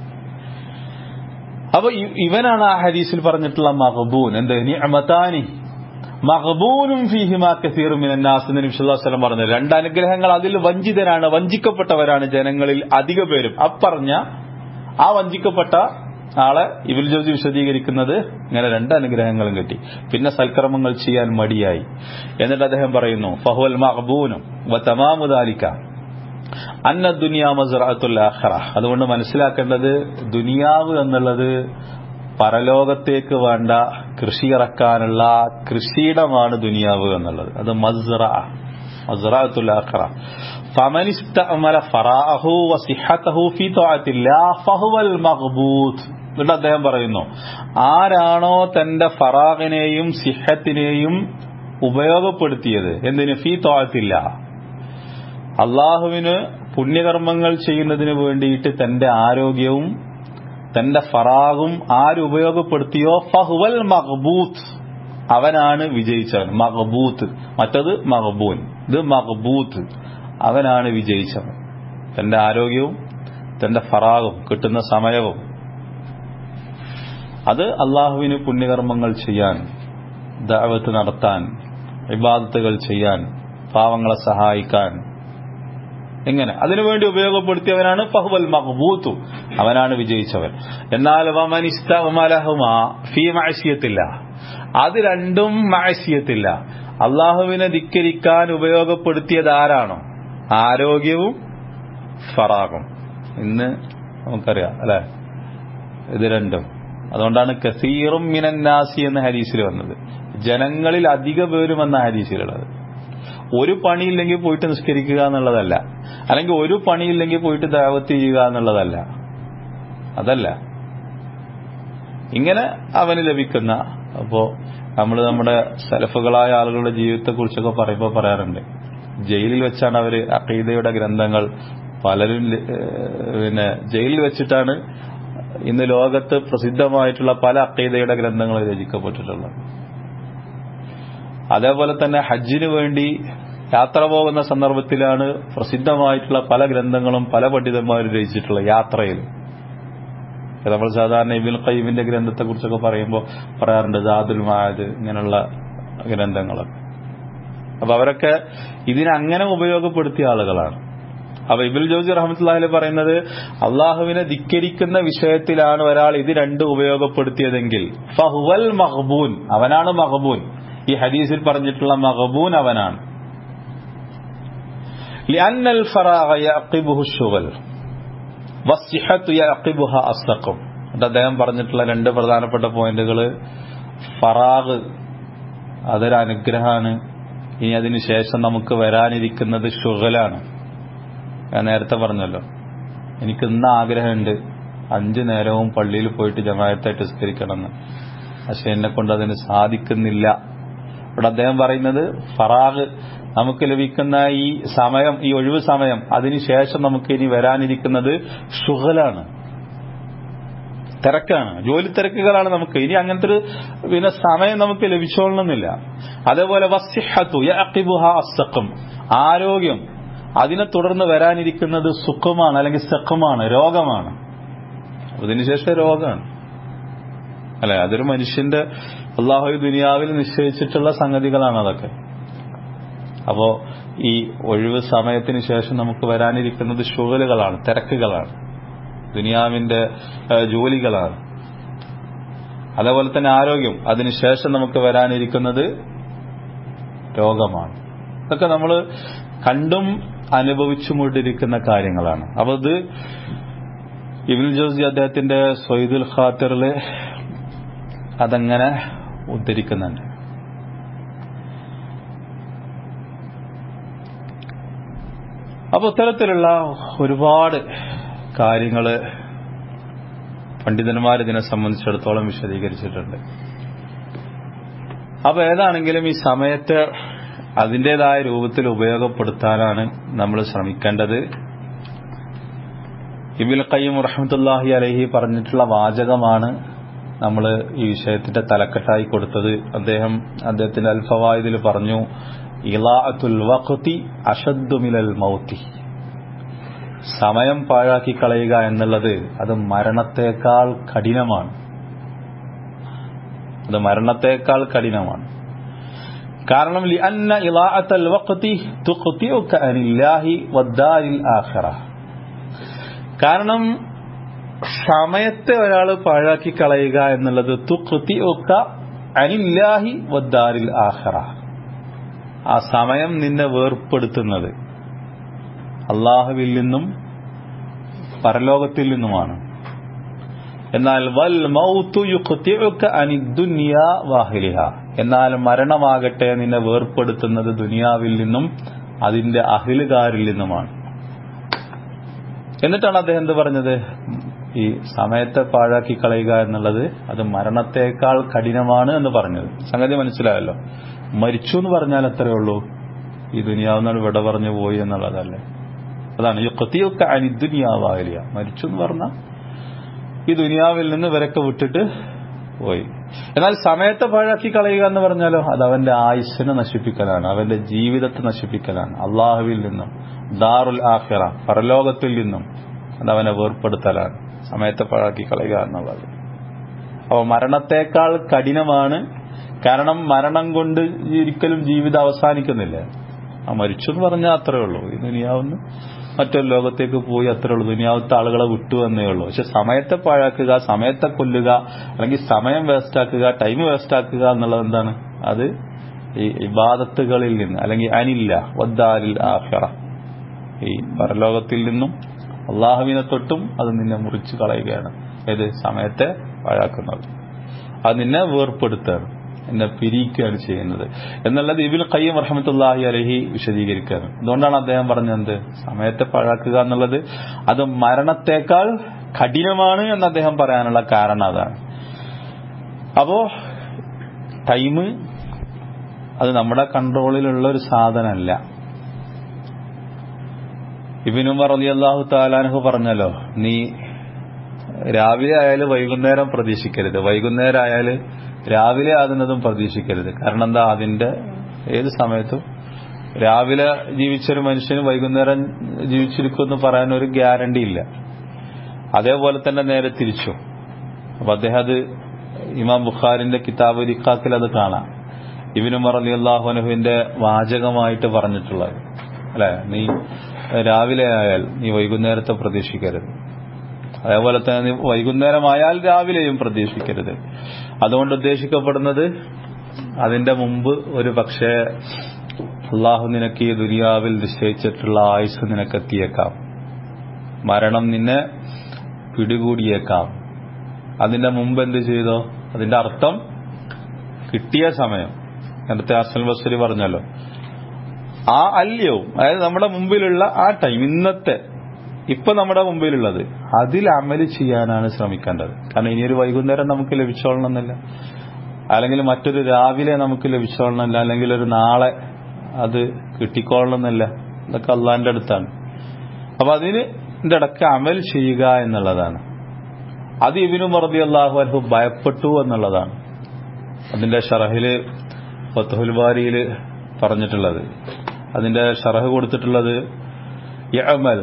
അപ്പൊ ഇ- ഇവനാണ് ആ ഹദീസിൽ പറഞ്ഞിട്ടുള്ള മഹബൂൻ എന്ത് നിഅമതാനി മഹബൂനും ഫീഹിമാ കസീറും മിനന്നാസ് എന്ന് നബി സല്ലല്ലാഹു അലൈഹി വസല്ലം പറഞ്ഞത് രണ്ട് അനുഗ്രഹങ്ങൾ അതിൽ വഞ്ചിതരാണ് വഞ്ചിക്കപ്പെട്ടവരാണ് ജനങ്ങളിൽ അധിക പേരും അപ്പറഞ്ഞ ആ വഞ്ചിക്കപ്പെട്ട ആളെ ഇബിൽ ജോസി വിശദീകരിക്കുന്നത് ഇങ്ങനെ രണ്ട് അനുഗ്രഹങ്ങളും കിട്ടി പിന്നെ സൽക്കർമ്മങ്ങൾ ചെയ്യാൻ മടിയായി എന്നിട്ട് അദ്ദേഹം പറയുന്നു ഫഹുവൽ മഹബൂനും വ തമാമുദാലിക്ക അന്ന ദുനിയാ മസ്റഅത്തുൽ ആഖിറ അതുകൊണ്ട് മനസ്സിലാക്കേണ്ടത് ദുനിയാവ് എന്നുള്ളത് പരലോകത്തേക്ക് വേണ്ട കൃഷി ഇറക്കാനുള്ള കൃഷിയിടമാണ് ദുനിയാവ് എന്നുള്ളത് അത് മസ്റ മസ്റഅത്തുൽ ആഖിറ ഫമൻ ഇസ്തഅമല ഫറാഅഹു വസിഹതഹു ഫീ തഅത്തില്ലാ ഫഹുവൽ മഖ്ബൂത്ത് എന്നിട്ട് അദ്ദേഹം പറയുന്നു ആരാണോ തന്റെ ഫറാഖിനെയും സിഹത്തിനെയും ഉപയോഗപ്പെടുത്തിയത് എന്തിന് ഫീ തോഴത്തില്ല അള്ളാഹുവിന് പുണ്യകർമ്മങ്ങൾ ചെയ്യുന്നതിന് വേണ്ടിയിട്ട് തന്റെ ആരോഗ്യവും തന്റെ ഫറാഗും ആരുപയോഗപ്പെടുത്തിയോ ഫഹുവൽ മഖബൂത്ത് അവനാണ് വിജയിച്ചവൻ മഖബൂത്ത് മറ്റത് മഖബൂൻ ഇത് മഖബൂത്ത് അവനാണ് വിജയിച്ചവൻ തന്റെ ആരോഗ്യവും തന്റെ ഫറാഗും കിട്ടുന്ന സമയവും അത് അള്ളാഹുവിന് പുണ്യകർമ്മങ്ങൾ ചെയ്യാൻ ദാവത്ത് നടത്താൻ ഇബാദത്തുകൾ ചെയ്യാൻ പാവങ്ങളെ സഹായിക്കാൻ എങ്ങനെ അതിനുവേണ്ടി ഉപയോഗപ്പെടുത്തിയവനാണ് ഫഹുവൽ മഹബൂത്തു അവനാണ് വിജയിച്ചവൻ എന്നാൽ ഫീ മാഴ്സിയത്തില്ല അത് രണ്ടും മാഴ്സിയത്തില്ല അള്ളാഹുവിനെ ധിക്കരിക്കാൻ ഉപയോഗപ്പെടുത്തിയത് ആരാണോ ആരോഗ്യവും ഫറാഗും ഇന്ന് നമുക്കറിയാം അല്ലെ ഇത് രണ്ടും അതുകൊണ്ടാണ് കസീറും മിനന്നാസി എന്ന ഹരീസിൽ വന്നത് ജനങ്ങളിൽ അധിക പേരും എന്ന ഹരീസിലുള്ളത് ഒരു പണിയില്ലെങ്കിൽ പോയിട്ട് നിസ്കരിക്കുക എന്നുള്ളതല്ല അല്ലെങ്കിൽ ഒരു പണിയില്ലെങ്കിൽ പോയിട്ട് ദാവത്ത് ചെയ്യുക എന്നുള്ളതല്ല അതല്ല ഇങ്ങനെ അവന് ലഭിക്കുന്ന അപ്പോ നമ്മൾ നമ്മുടെ സലഫുകളായ ആളുകളുടെ ജീവിതത്തെ കുറിച്ചൊക്കെ പറയുമ്പോൾ പറയാറുണ്ട് ജയിലിൽ വെച്ചാണ് അവര് അഖീദയുടെ ഗ്രന്ഥങ്ങൾ പലരും പിന്നെ ജയിലിൽ വെച്ചിട്ടാണ് ഇന്ന് ലോകത്ത് പ്രസിദ്ധമായിട്ടുള്ള പല അക്കീദയുടെ ഗ്രന്ഥങ്ങൾ രചിക്കപ്പെട്ടിട്ടുള്ളത് അതേപോലെ തന്നെ ഹജ്ജിന് വേണ്ടി യാത്ര പോകുന്ന സന്ദർഭത്തിലാണ് പ്രസിദ്ധമായിട്ടുള്ള പല ഗ്രന്ഥങ്ങളും പല പണ്ഡിതന്മാരും രചിച്ചിട്ടുള്ളത് യാത്രയിൽ നമ്മൾ സാധാരണ ഇബിൻ ഖയ്യമിന്റെ ഗ്രന്ഥത്തെ കുറിച്ചൊക്കെ പറയുമ്പോൾ പറയാറുണ്ട് ജാദുൽ മായത് ഇങ്ങനെയുള്ള ഗ്രന്ഥങ്ങളൊക്കെ അപ്പൊ അവരൊക്കെ ഇതിനങ്ങനെ ഉപയോഗപ്പെടുത്തിയ ആളുകളാണ് അപ്പൊ ഇബിൽ ജോജി റഹമത്തുല്ലാഹിൽ പറയുന്നത് അള്ളാഹുവിനെ ധിക്കരിക്കുന്ന വിഷയത്തിലാണ് ഒരാൾ ഇത് രണ്ടും ഉപയോഗപ്പെടുത്തിയതെങ്കിൽ ഫഹുവൽ മഹബൂൻ അവനാണ് മഹബൂൻ ഈ ഹദീസിൽ പറഞ്ഞിട്ടുള്ള മഹബൂൻ അവനാണ് لأن الفراغ يعقبه الشغل والصحة يعقبها السقم അദ്ദേഹം പറഞ്ഞിട്ടുള്ള രണ്ട് പ്രധാനപ്പെട്ട പോയിന്റുകൾ ഫറാഗ് അതൊരു അനുഗ്രഹമാണ് ഇനി അതിന് ശേഷം നമുക്ക് വരാനിരിക്കുന്നത് ഷുഗലാണ് ഞാൻ നേരത്തെ പറഞ്ഞല്ലോ എനിക്ക് ഇന്ന് ആഗ്രഹമുണ്ട് അഞ്ചു നേരവും പള്ളിയിൽ പോയിട്ട് ജമായത്തായിട്ട് നിസ്കരിക്കണമെന്ന് പക്ഷെ എന്നെ കൊണ്ട് അതിന് സാധിക്കുന്നില്ല ഇവിടെ അദ്ദേഹം പറയുന്നത് ഫറാഗ് നമുക്ക് ലഭിക്കുന്ന ഈ സമയം ഈ ഒഴിവ് സമയം അതിനുശേഷം നമുക്ക് ഇനി വരാനിരിക്കുന്നത് ഷുഗലാണ് തിരക്കാണ് ജോലി തിരക്കുകളാണ് നമുക്ക് ഇനി അങ്ങനത്തെ ഒരു പിന്നെ സമയം നമുക്ക് ലഭിച്ചോളണമെന്നില്ല അതേപോലെ വസിഹത്തു അസ്സഖം ആരോഗ്യം അതിനെ തുടർന്ന് വരാനിരിക്കുന്നത് സുഖമാണ് അല്ലെങ്കിൽ സഖമാണ് രോഗമാണ് അതിനുശേഷം രോഗമാണ് അല്ലെ അതൊരു മനുഷ്യന്റെ അള്ളാഹു ദുനിയാവിൽ നിശ്ചയിച്ചിട്ടുള്ള സംഗതികളാണ് അതൊക്കെ അപ്പോ ഈ ഒഴിവ് സമയത്തിന് ശേഷം നമുക്ക് വരാനിരിക്കുന്നത് ഷുഗലുകളാണ് തിരക്കുകളാണ് ദുനിയാവിന്റെ ജോലികളാണ് അതേപോലെ തന്നെ ആരോഗ്യം അതിനുശേഷം നമുക്ക് വരാനിരിക്കുന്നത് രോഗമാണ് ഇതൊക്കെ നമ്മൾ കണ്ടും അനുഭവിച്ചുകൊണ്ടിരിക്കുന്ന കാര്യങ്ങളാണ് അപ്പൊ ഇത് ഇബിൻ ജോസി അദ്ദേഹത്തിന്റെ സൊയ്ദുൽ ഖാത്തറില് അതങ്ങനെ ഉദ്ധരിക്കുന്നുണ്ട് അപ്പൊ ഇത്തരത്തിലുള്ള ഒരുപാട് കാര്യങ്ങള് പണ്ഡിതന്മാർ ഇതിനെ സംബന്ധിച്ചിടത്തോളം വിശദീകരിച്ചിട്ടുണ്ട് അപ്പൊ ഏതാണെങ്കിലും ഈ സമയത്ത് അതിൻ്റെതായ രൂപത്തിൽ ഉപയോഗപ്പെടുത്താനാണ് നമ്മൾ ശ്രമിക്കേണ്ടത് ഇബിൽ ഖയ്യം റഹ്മത്തുല്ലാഹി അലഹി പറഞ്ഞിട്ടുള്ള വാചകമാണ് നമ്മൾ ഈ വിഷയത്തിന്റെ തലക്കെട്ടായി കൊടുത്തത് അദ്ദേഹം അദ്ദേഹത്തിന്റെ അൽഫവായുദിൽ പറഞ്ഞു ഇലാഅത്തുൽ വഖ്തി അഷദ്ദുമിലൽ മൗത്തി സമയം പാഴാക്കി കളയുക എന്നുള്ളത് അത് മരണത്തേക്കാൾ കഠിനമാണ് അത് മരണത്തേക്കാൾ കഠിനമാണ് കാരണം ലിഅന്ന ഇലാഅത്തൽ വഖ്തി തുഖ്തിഉക അനില്ലാഹി വദ്ദാരിൽ ആഖിറ കാരണം സമയത്തെ ഒരാൾ പാഴാക്കി കളയുക എന്നുള്ളത് തുഖ്തിഉക അനില്ലാഹി വദ്ദാരിൽ ആഖിറ ആ സമയം നിന്നെ വേർപ്പെടുത്തുന്നത് അള്ളാഹുവിൽ നിന്നും പരലോകത്തിൽ നിന്നുമാണ് എന്നാൽ വൽ മൗത്തു യുഖ്തിഉക അനി ദുനിയ വാഹിലിഹ എന്നാൽ മരണമാകട്ടെ നിന്നെ വേർപ്പെടുത്തുന്നത് ദുനിയാവിൽ നിന്നും അതിന്റെ അഹിലുകാരിൽ നിന്നുമാണ് എന്നിട്ടാണ് അദ്ദേഹം എന്ത് പറഞ്ഞത് ഈ സമയത്തെ പാഴാക്കി കളയുക എന്നുള്ളത് അത് മരണത്തേക്കാൾ കഠിനമാണ് എന്ന് പറഞ്ഞത് സംഗതി മനസ്സിലായല്ലോ മരിച്ചു എന്ന് പറഞ്ഞാൽ എത്രയേ ഉള്ളൂ ഈ ദുനിയാവുന്നാൾ വിട പറഞ്ഞു പോയി എന്നുള്ളതല്ലേ അതാണ് യുക്കത്തിയൊക്കെ അനിദുനിയാവാകലിയ മരിച്ചു എന്ന് പറഞ്ഞാൽ ഈ ദുനിയാവിൽ നിന്ന് ഇവരൊക്കെ വിട്ടിട്ട് പോയി എന്നാൽ സമയത്തെ പാഴാക്കി കളയുക എന്ന് പറഞ്ഞാലോ അത് അവന്റെ ആയുസ്സിനെ നശിപ്പിക്കലാണ് അവന്റെ ജീവിതത്തെ നശിപ്പിക്കലാണ് അള്ളാഹുവിൽ നിന്നും ദാറുൽ ആഖിറ പരലോകത്തിൽ നിന്നും അത് അവനെ വേർപ്പെടുത്തലാണ് സമയത്തെ പാഴാക്കി കളയുക എന്നുള്ളത് അപ്പോൾ മരണത്തേക്കാൾ കഠിനമാണ് കാരണം മരണം കൊണ്ട് ഒരിക്കലും ജീവിതം അവസാനിക്കുന്നില്ല ആ മരിച്ചു എന്ന് പറഞ്ഞാൽ അത്രേ ഉള്ളൂ ഈ ദുനിയാവുന്ന് മറ്റൊരു ലോകത്തേക്ക് പോയി അത്രേ ഉള്ളൂ ദുനിയാവത്തെ ആളുകളെ വിട്ടു എന്നേ ഉള്ളൂ പക്ഷെ സമയത്തെ പാഴാക്കുക സമയത്തെ കൊല്ലുക അല്ലെങ്കിൽ സമയം വേസ്റ്റാക്കുക ടൈം വേസ്റ്റാക്കുക എന്നുള്ളത് എന്താണ് അത് ഈ ഇബാദത്തുകളിൽ നിന്ന് അല്ലെങ്കിൽ അനില്ല വദ്ദാലിൽ ആഹ്റ ഈ പരലോകത്തിൽ നിന്നും അള്ളാഹുവിനെ തൊട്ടും അത് നിന്നെ മുറിച്ചു കളയുകയാണ് ഏത് സമയത്തെ പാഴാക്കുന്നത് അത് നിന്നെ വേർപ്പെടുത്തുകയാണ് എന്നെ പിരിക്കുകയാണ് ചെയ്യുന്നത് എന്നുള്ളത് ഇബിൽ കയ്യം റഹമത്തുല്ലാഹി അലഹി വിശദീകരിക്കുകയാണ് അതുകൊണ്ടാണ് അദ്ദേഹം പറഞ്ഞത് സമയത്തെ പാഴാക്കുക എന്നുള്ളത് അത് മരണത്തേക്കാൾ കഠിനമാണ് എന്ന് അദ്ദേഹം പറയാനുള്ള കാരണം അതാണ് അപ്പോ ടൈം അത് നമ്മുടെ കൺട്രോളിലുള്ള ഒരു സാധനമല്ല ഇബിനുമർ അലി അള്ളാഹു താലാനഹു പറഞ്ഞല്ലോ നീ രാവിലെ ആയാലും വൈകുന്നേരം പ്രതീക്ഷിക്കരുത് വൈകുന്നേരം ആയാല് രാവിലെ ആകുന്നതും പ്രതീക്ഷിക്കരുത് കാരണം എന്താ അതിന്റെ ഏത് സമയത്തും രാവിലെ ജീവിച്ചൊരു മനുഷ്യന് വൈകുന്നേരം ജീവിച്ചിരിക്കുമെന്ന് പറയാൻ ഒരു ഗ്യാരണ്ടി ഇല്ല അതേപോലെ തന്നെ നേരെ തിരിച്ചു അപ്പൊ അദ്ദേഹം അത് ഇമാം ബുഖാരിന്റെ കിതാബ് റിക്കാക്കിൽ അത് കാണാം ഇബിനുമർ അലി അള്ളാഹുനഹുവിന്റെ വാചകമായിട്ട് പറഞ്ഞിട്ടുള്ളത് അല്ലെ നീ രാവിലെ ആയാൽ നീ വൈകുന്നേരത്തെ പ്രതീക്ഷിക്കരുത് അതേപോലെ തന്നെ നീ വൈകുന്നേരമായാൽ രാവിലെയും പ്രതീക്ഷിക്കരുത് അതുകൊണ്ട് ഉദ്ദേശിക്കപ്പെടുന്നത് അതിന്റെ മുമ്പ് ഒരു പക്ഷേ അള്ളാഹു നിനക്ക് ഈ ദുനിയാവിൽ നിശ്ചയിച്ചിട്ടുള്ള ആയുസ് നിനക്കെത്തിയേക്കാം മരണം നിന്നെ പിടികൂടിയേക്കാം അതിന്റെ മുമ്പ് എന്ത് ചെയ്തോ അതിന്റെ അർത്ഥം കിട്ടിയ സമയം നേരത്തെ അസൽ ബസ്രി പറഞ്ഞല്ലോ ആ അല്യവും അതായത് നമ്മുടെ മുമ്പിലുള്ള ആ ടൈം ഇന്നത്തെ ഇപ്പൊ നമ്മുടെ മുമ്പിലുള്ളത് അതിൽ അമല് ചെയ്യാനാണ് ശ്രമിക്കേണ്ടത് കാരണം ഇനിയൊരു വൈകുന്നേരം നമുക്ക് ലഭിച്ചോളണമെന്നില്ല അല്ലെങ്കിൽ മറ്റൊരു രാവിലെ നമുക്ക് ലഭിച്ചോളണമെന്നില്ല അല്ലെങ്കിൽ ഒരു നാളെ അത് കിട്ടിക്കോളണമെന്നില്ല ഇതൊക്കെ അള്ളാന്റെ അടുത്താണ് അപ്പൊ അതിന് ഇടക്ക് അമൽ ചെയ്യുക എന്നുള്ളതാണ് അത് ഇബിനു മറബി അള്ളാഹു അൽഹു ഭയപ്പെട്ടു എന്നുള്ളതാണ് അതിന്റെ ഷറഹില് ഫത്തുഹുൽ ബാരിയില് പറഞ്ഞിട്ടുള്ളത് അതിന്റെ ഷറഹ് കൊടുത്തിട്ടുള്ളത് യഅമൽ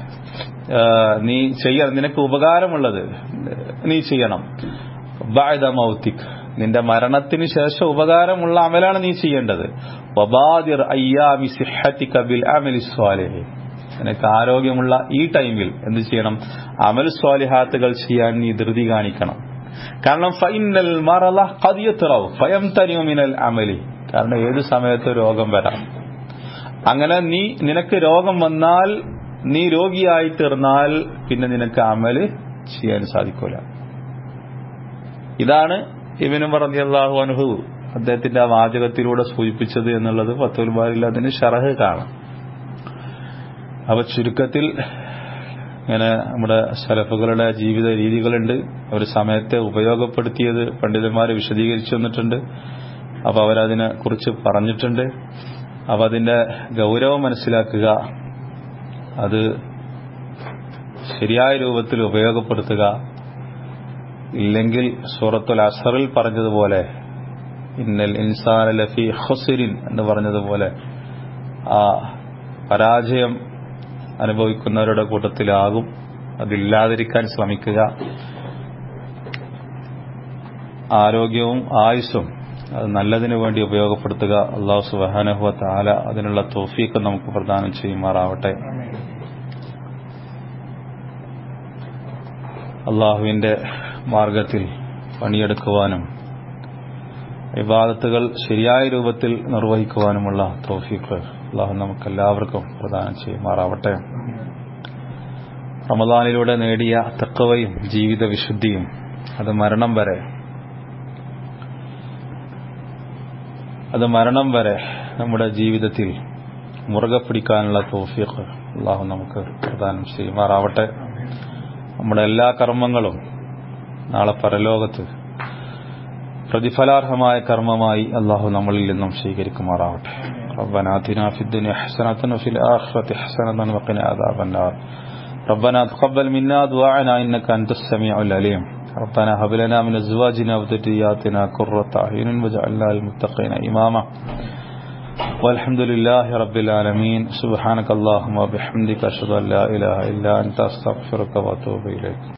നീ ചെയ്യണം നിനക്ക് ഉപകാരമുള്ളത് നീ ചെയ്യണം ബഅദ മൗതിക് നിന്റെ മരണത്തിന് ശേഷം ഉപകാരമുള്ള അമലാണ് നീ ചെയ്യേണ്ടത് വബാദിർ അയ്യാമി സിഹ്ഹതിക ബിൽ അമലി സ്വാലിഹി നിനക്ക് ആരോഗ്യമുള്ള ഈ ടൈമിൽ എന്ത് ചെയ്യണം അമൽ സ്വാലിഹാത്തുകൾ ചെയ്യാൻ നീ ധൃതി കാണിക്കണം കാരണം ഫൈനൽ മറല കതിയത്തിറവ് ഫയം തനിമിനൽ അമലി കാരണം ഏത് സമയത്ത് രോഗം വരാം അങ്ങനെ നീ നിനക്ക് രോഗം വന്നാൽ നീ രോഗിയായി തീർന്നാൽ പിന്നെ നിനക്ക് അമല് ചെയ്യാൻ സാധിക്കൂല ഇതാണ് ഇവനും പറഞ്ഞ അള്ളാഹു അനുഹു അദ്ദേഹത്തിന്റെ ആ വാചകത്തിലൂടെ സൂചിപ്പിച്ചത് എന്നുള്ളത് പത്തുൽബാരിൽ അതിന് ഷറഹ് കാണാം അപ്പൊ ചുരുക്കത്തിൽ ഇങ്ങനെ നമ്മുടെ ശലഫുകളുടെ ജീവിത രീതികളുണ്ട് അവർ സമയത്തെ ഉപയോഗപ്പെടുത്തിയത് പണ്ഡിതന്മാർ വിശദീകരിച്ചു വന്നിട്ടുണ്ട് അപ്പൊ അവരതിനെ കുറിച്ച് പറഞ്ഞിട്ടുണ്ട് അപ്പൊ അതിന്റെ ഗൗരവം മനസ്സിലാക്കുക അത് ശരിയായ രൂപത്തിൽ ഉപയോഗപ്പെടുത്തുക ഇല്ലെങ്കിൽ സൂറത്തുൽ അസറിൽ പറഞ്ഞതുപോലെ ഇന്നൽ ഇൻസാൻ ലഫി ഹുസിരിൻ എന്ന് പറഞ്ഞതുപോലെ ആ പരാജയം അനുഭവിക്കുന്നവരുടെ കൂട്ടത്തിലാകും അതില്ലാതിരിക്കാൻ ശ്രമിക്കുക ആരോഗ്യവും ആയുസ്സും അത് നല്ലതിനു വേണ്ടി ഉപയോഗപ്പെടുത്തുക അള്ളാഹു സുബാനഹുവ താല അതിനുള്ള തോഫീക്ക് നമുക്ക് പ്രദാനം ചെയ്യുമാറാവട്ടെ അള്ളാഹുവിന്റെ മാർഗത്തിൽ പണിയെടുക്കുവാനും വിവാദത്തുകൾ ശരിയായ രൂപത്തിൽ നിർവഹിക്കുവാനുമുള്ള തോഫീക്ക് അള്ളാഹു നമുക്കെല്ലാവർക്കും പ്രദാനം ചെയ്യുമാറാവട്ടെ റമദാനിലൂടെ നേടിയ തക്കവയും ജീവിത വിശുദ്ധിയും അത് മരണം വരെ അത് മരണം വരെ നമ്മുടെ ജീവിതത്തിൽ മുറുകെ പിടിക്കാനുള്ള തോഫീഖ് അള്ളാഹു നമുക്ക് പ്രദാനം ചെയ്യുമാറാവട്ടെ നമ്മുടെ എല്ലാ കർമ്മങ്ങളും നാളെ പരലോകത്ത് പ്രതിഫലാർഹമായ കർമ്മമായി അള്ളാഹു നമ്മളിൽ നിന്നും സ്വീകരിക്കുമാറാവട്ടെ ربنا آتنا في الدنيا حسنة وفي الآخرة حسنة وقنا عذاب النار ربنا تقبل منا دعاءنا إنك أنت السميع العليم ربنا هب لنا من أزواجنا وذرياتنا قرة أعين واجعلنا للمتقين إماما والحمد لله رب العالمين سبحانك اللهم وبحمدك أشهد أن لا إله إلا أنت أستغفرك وأتوب إليك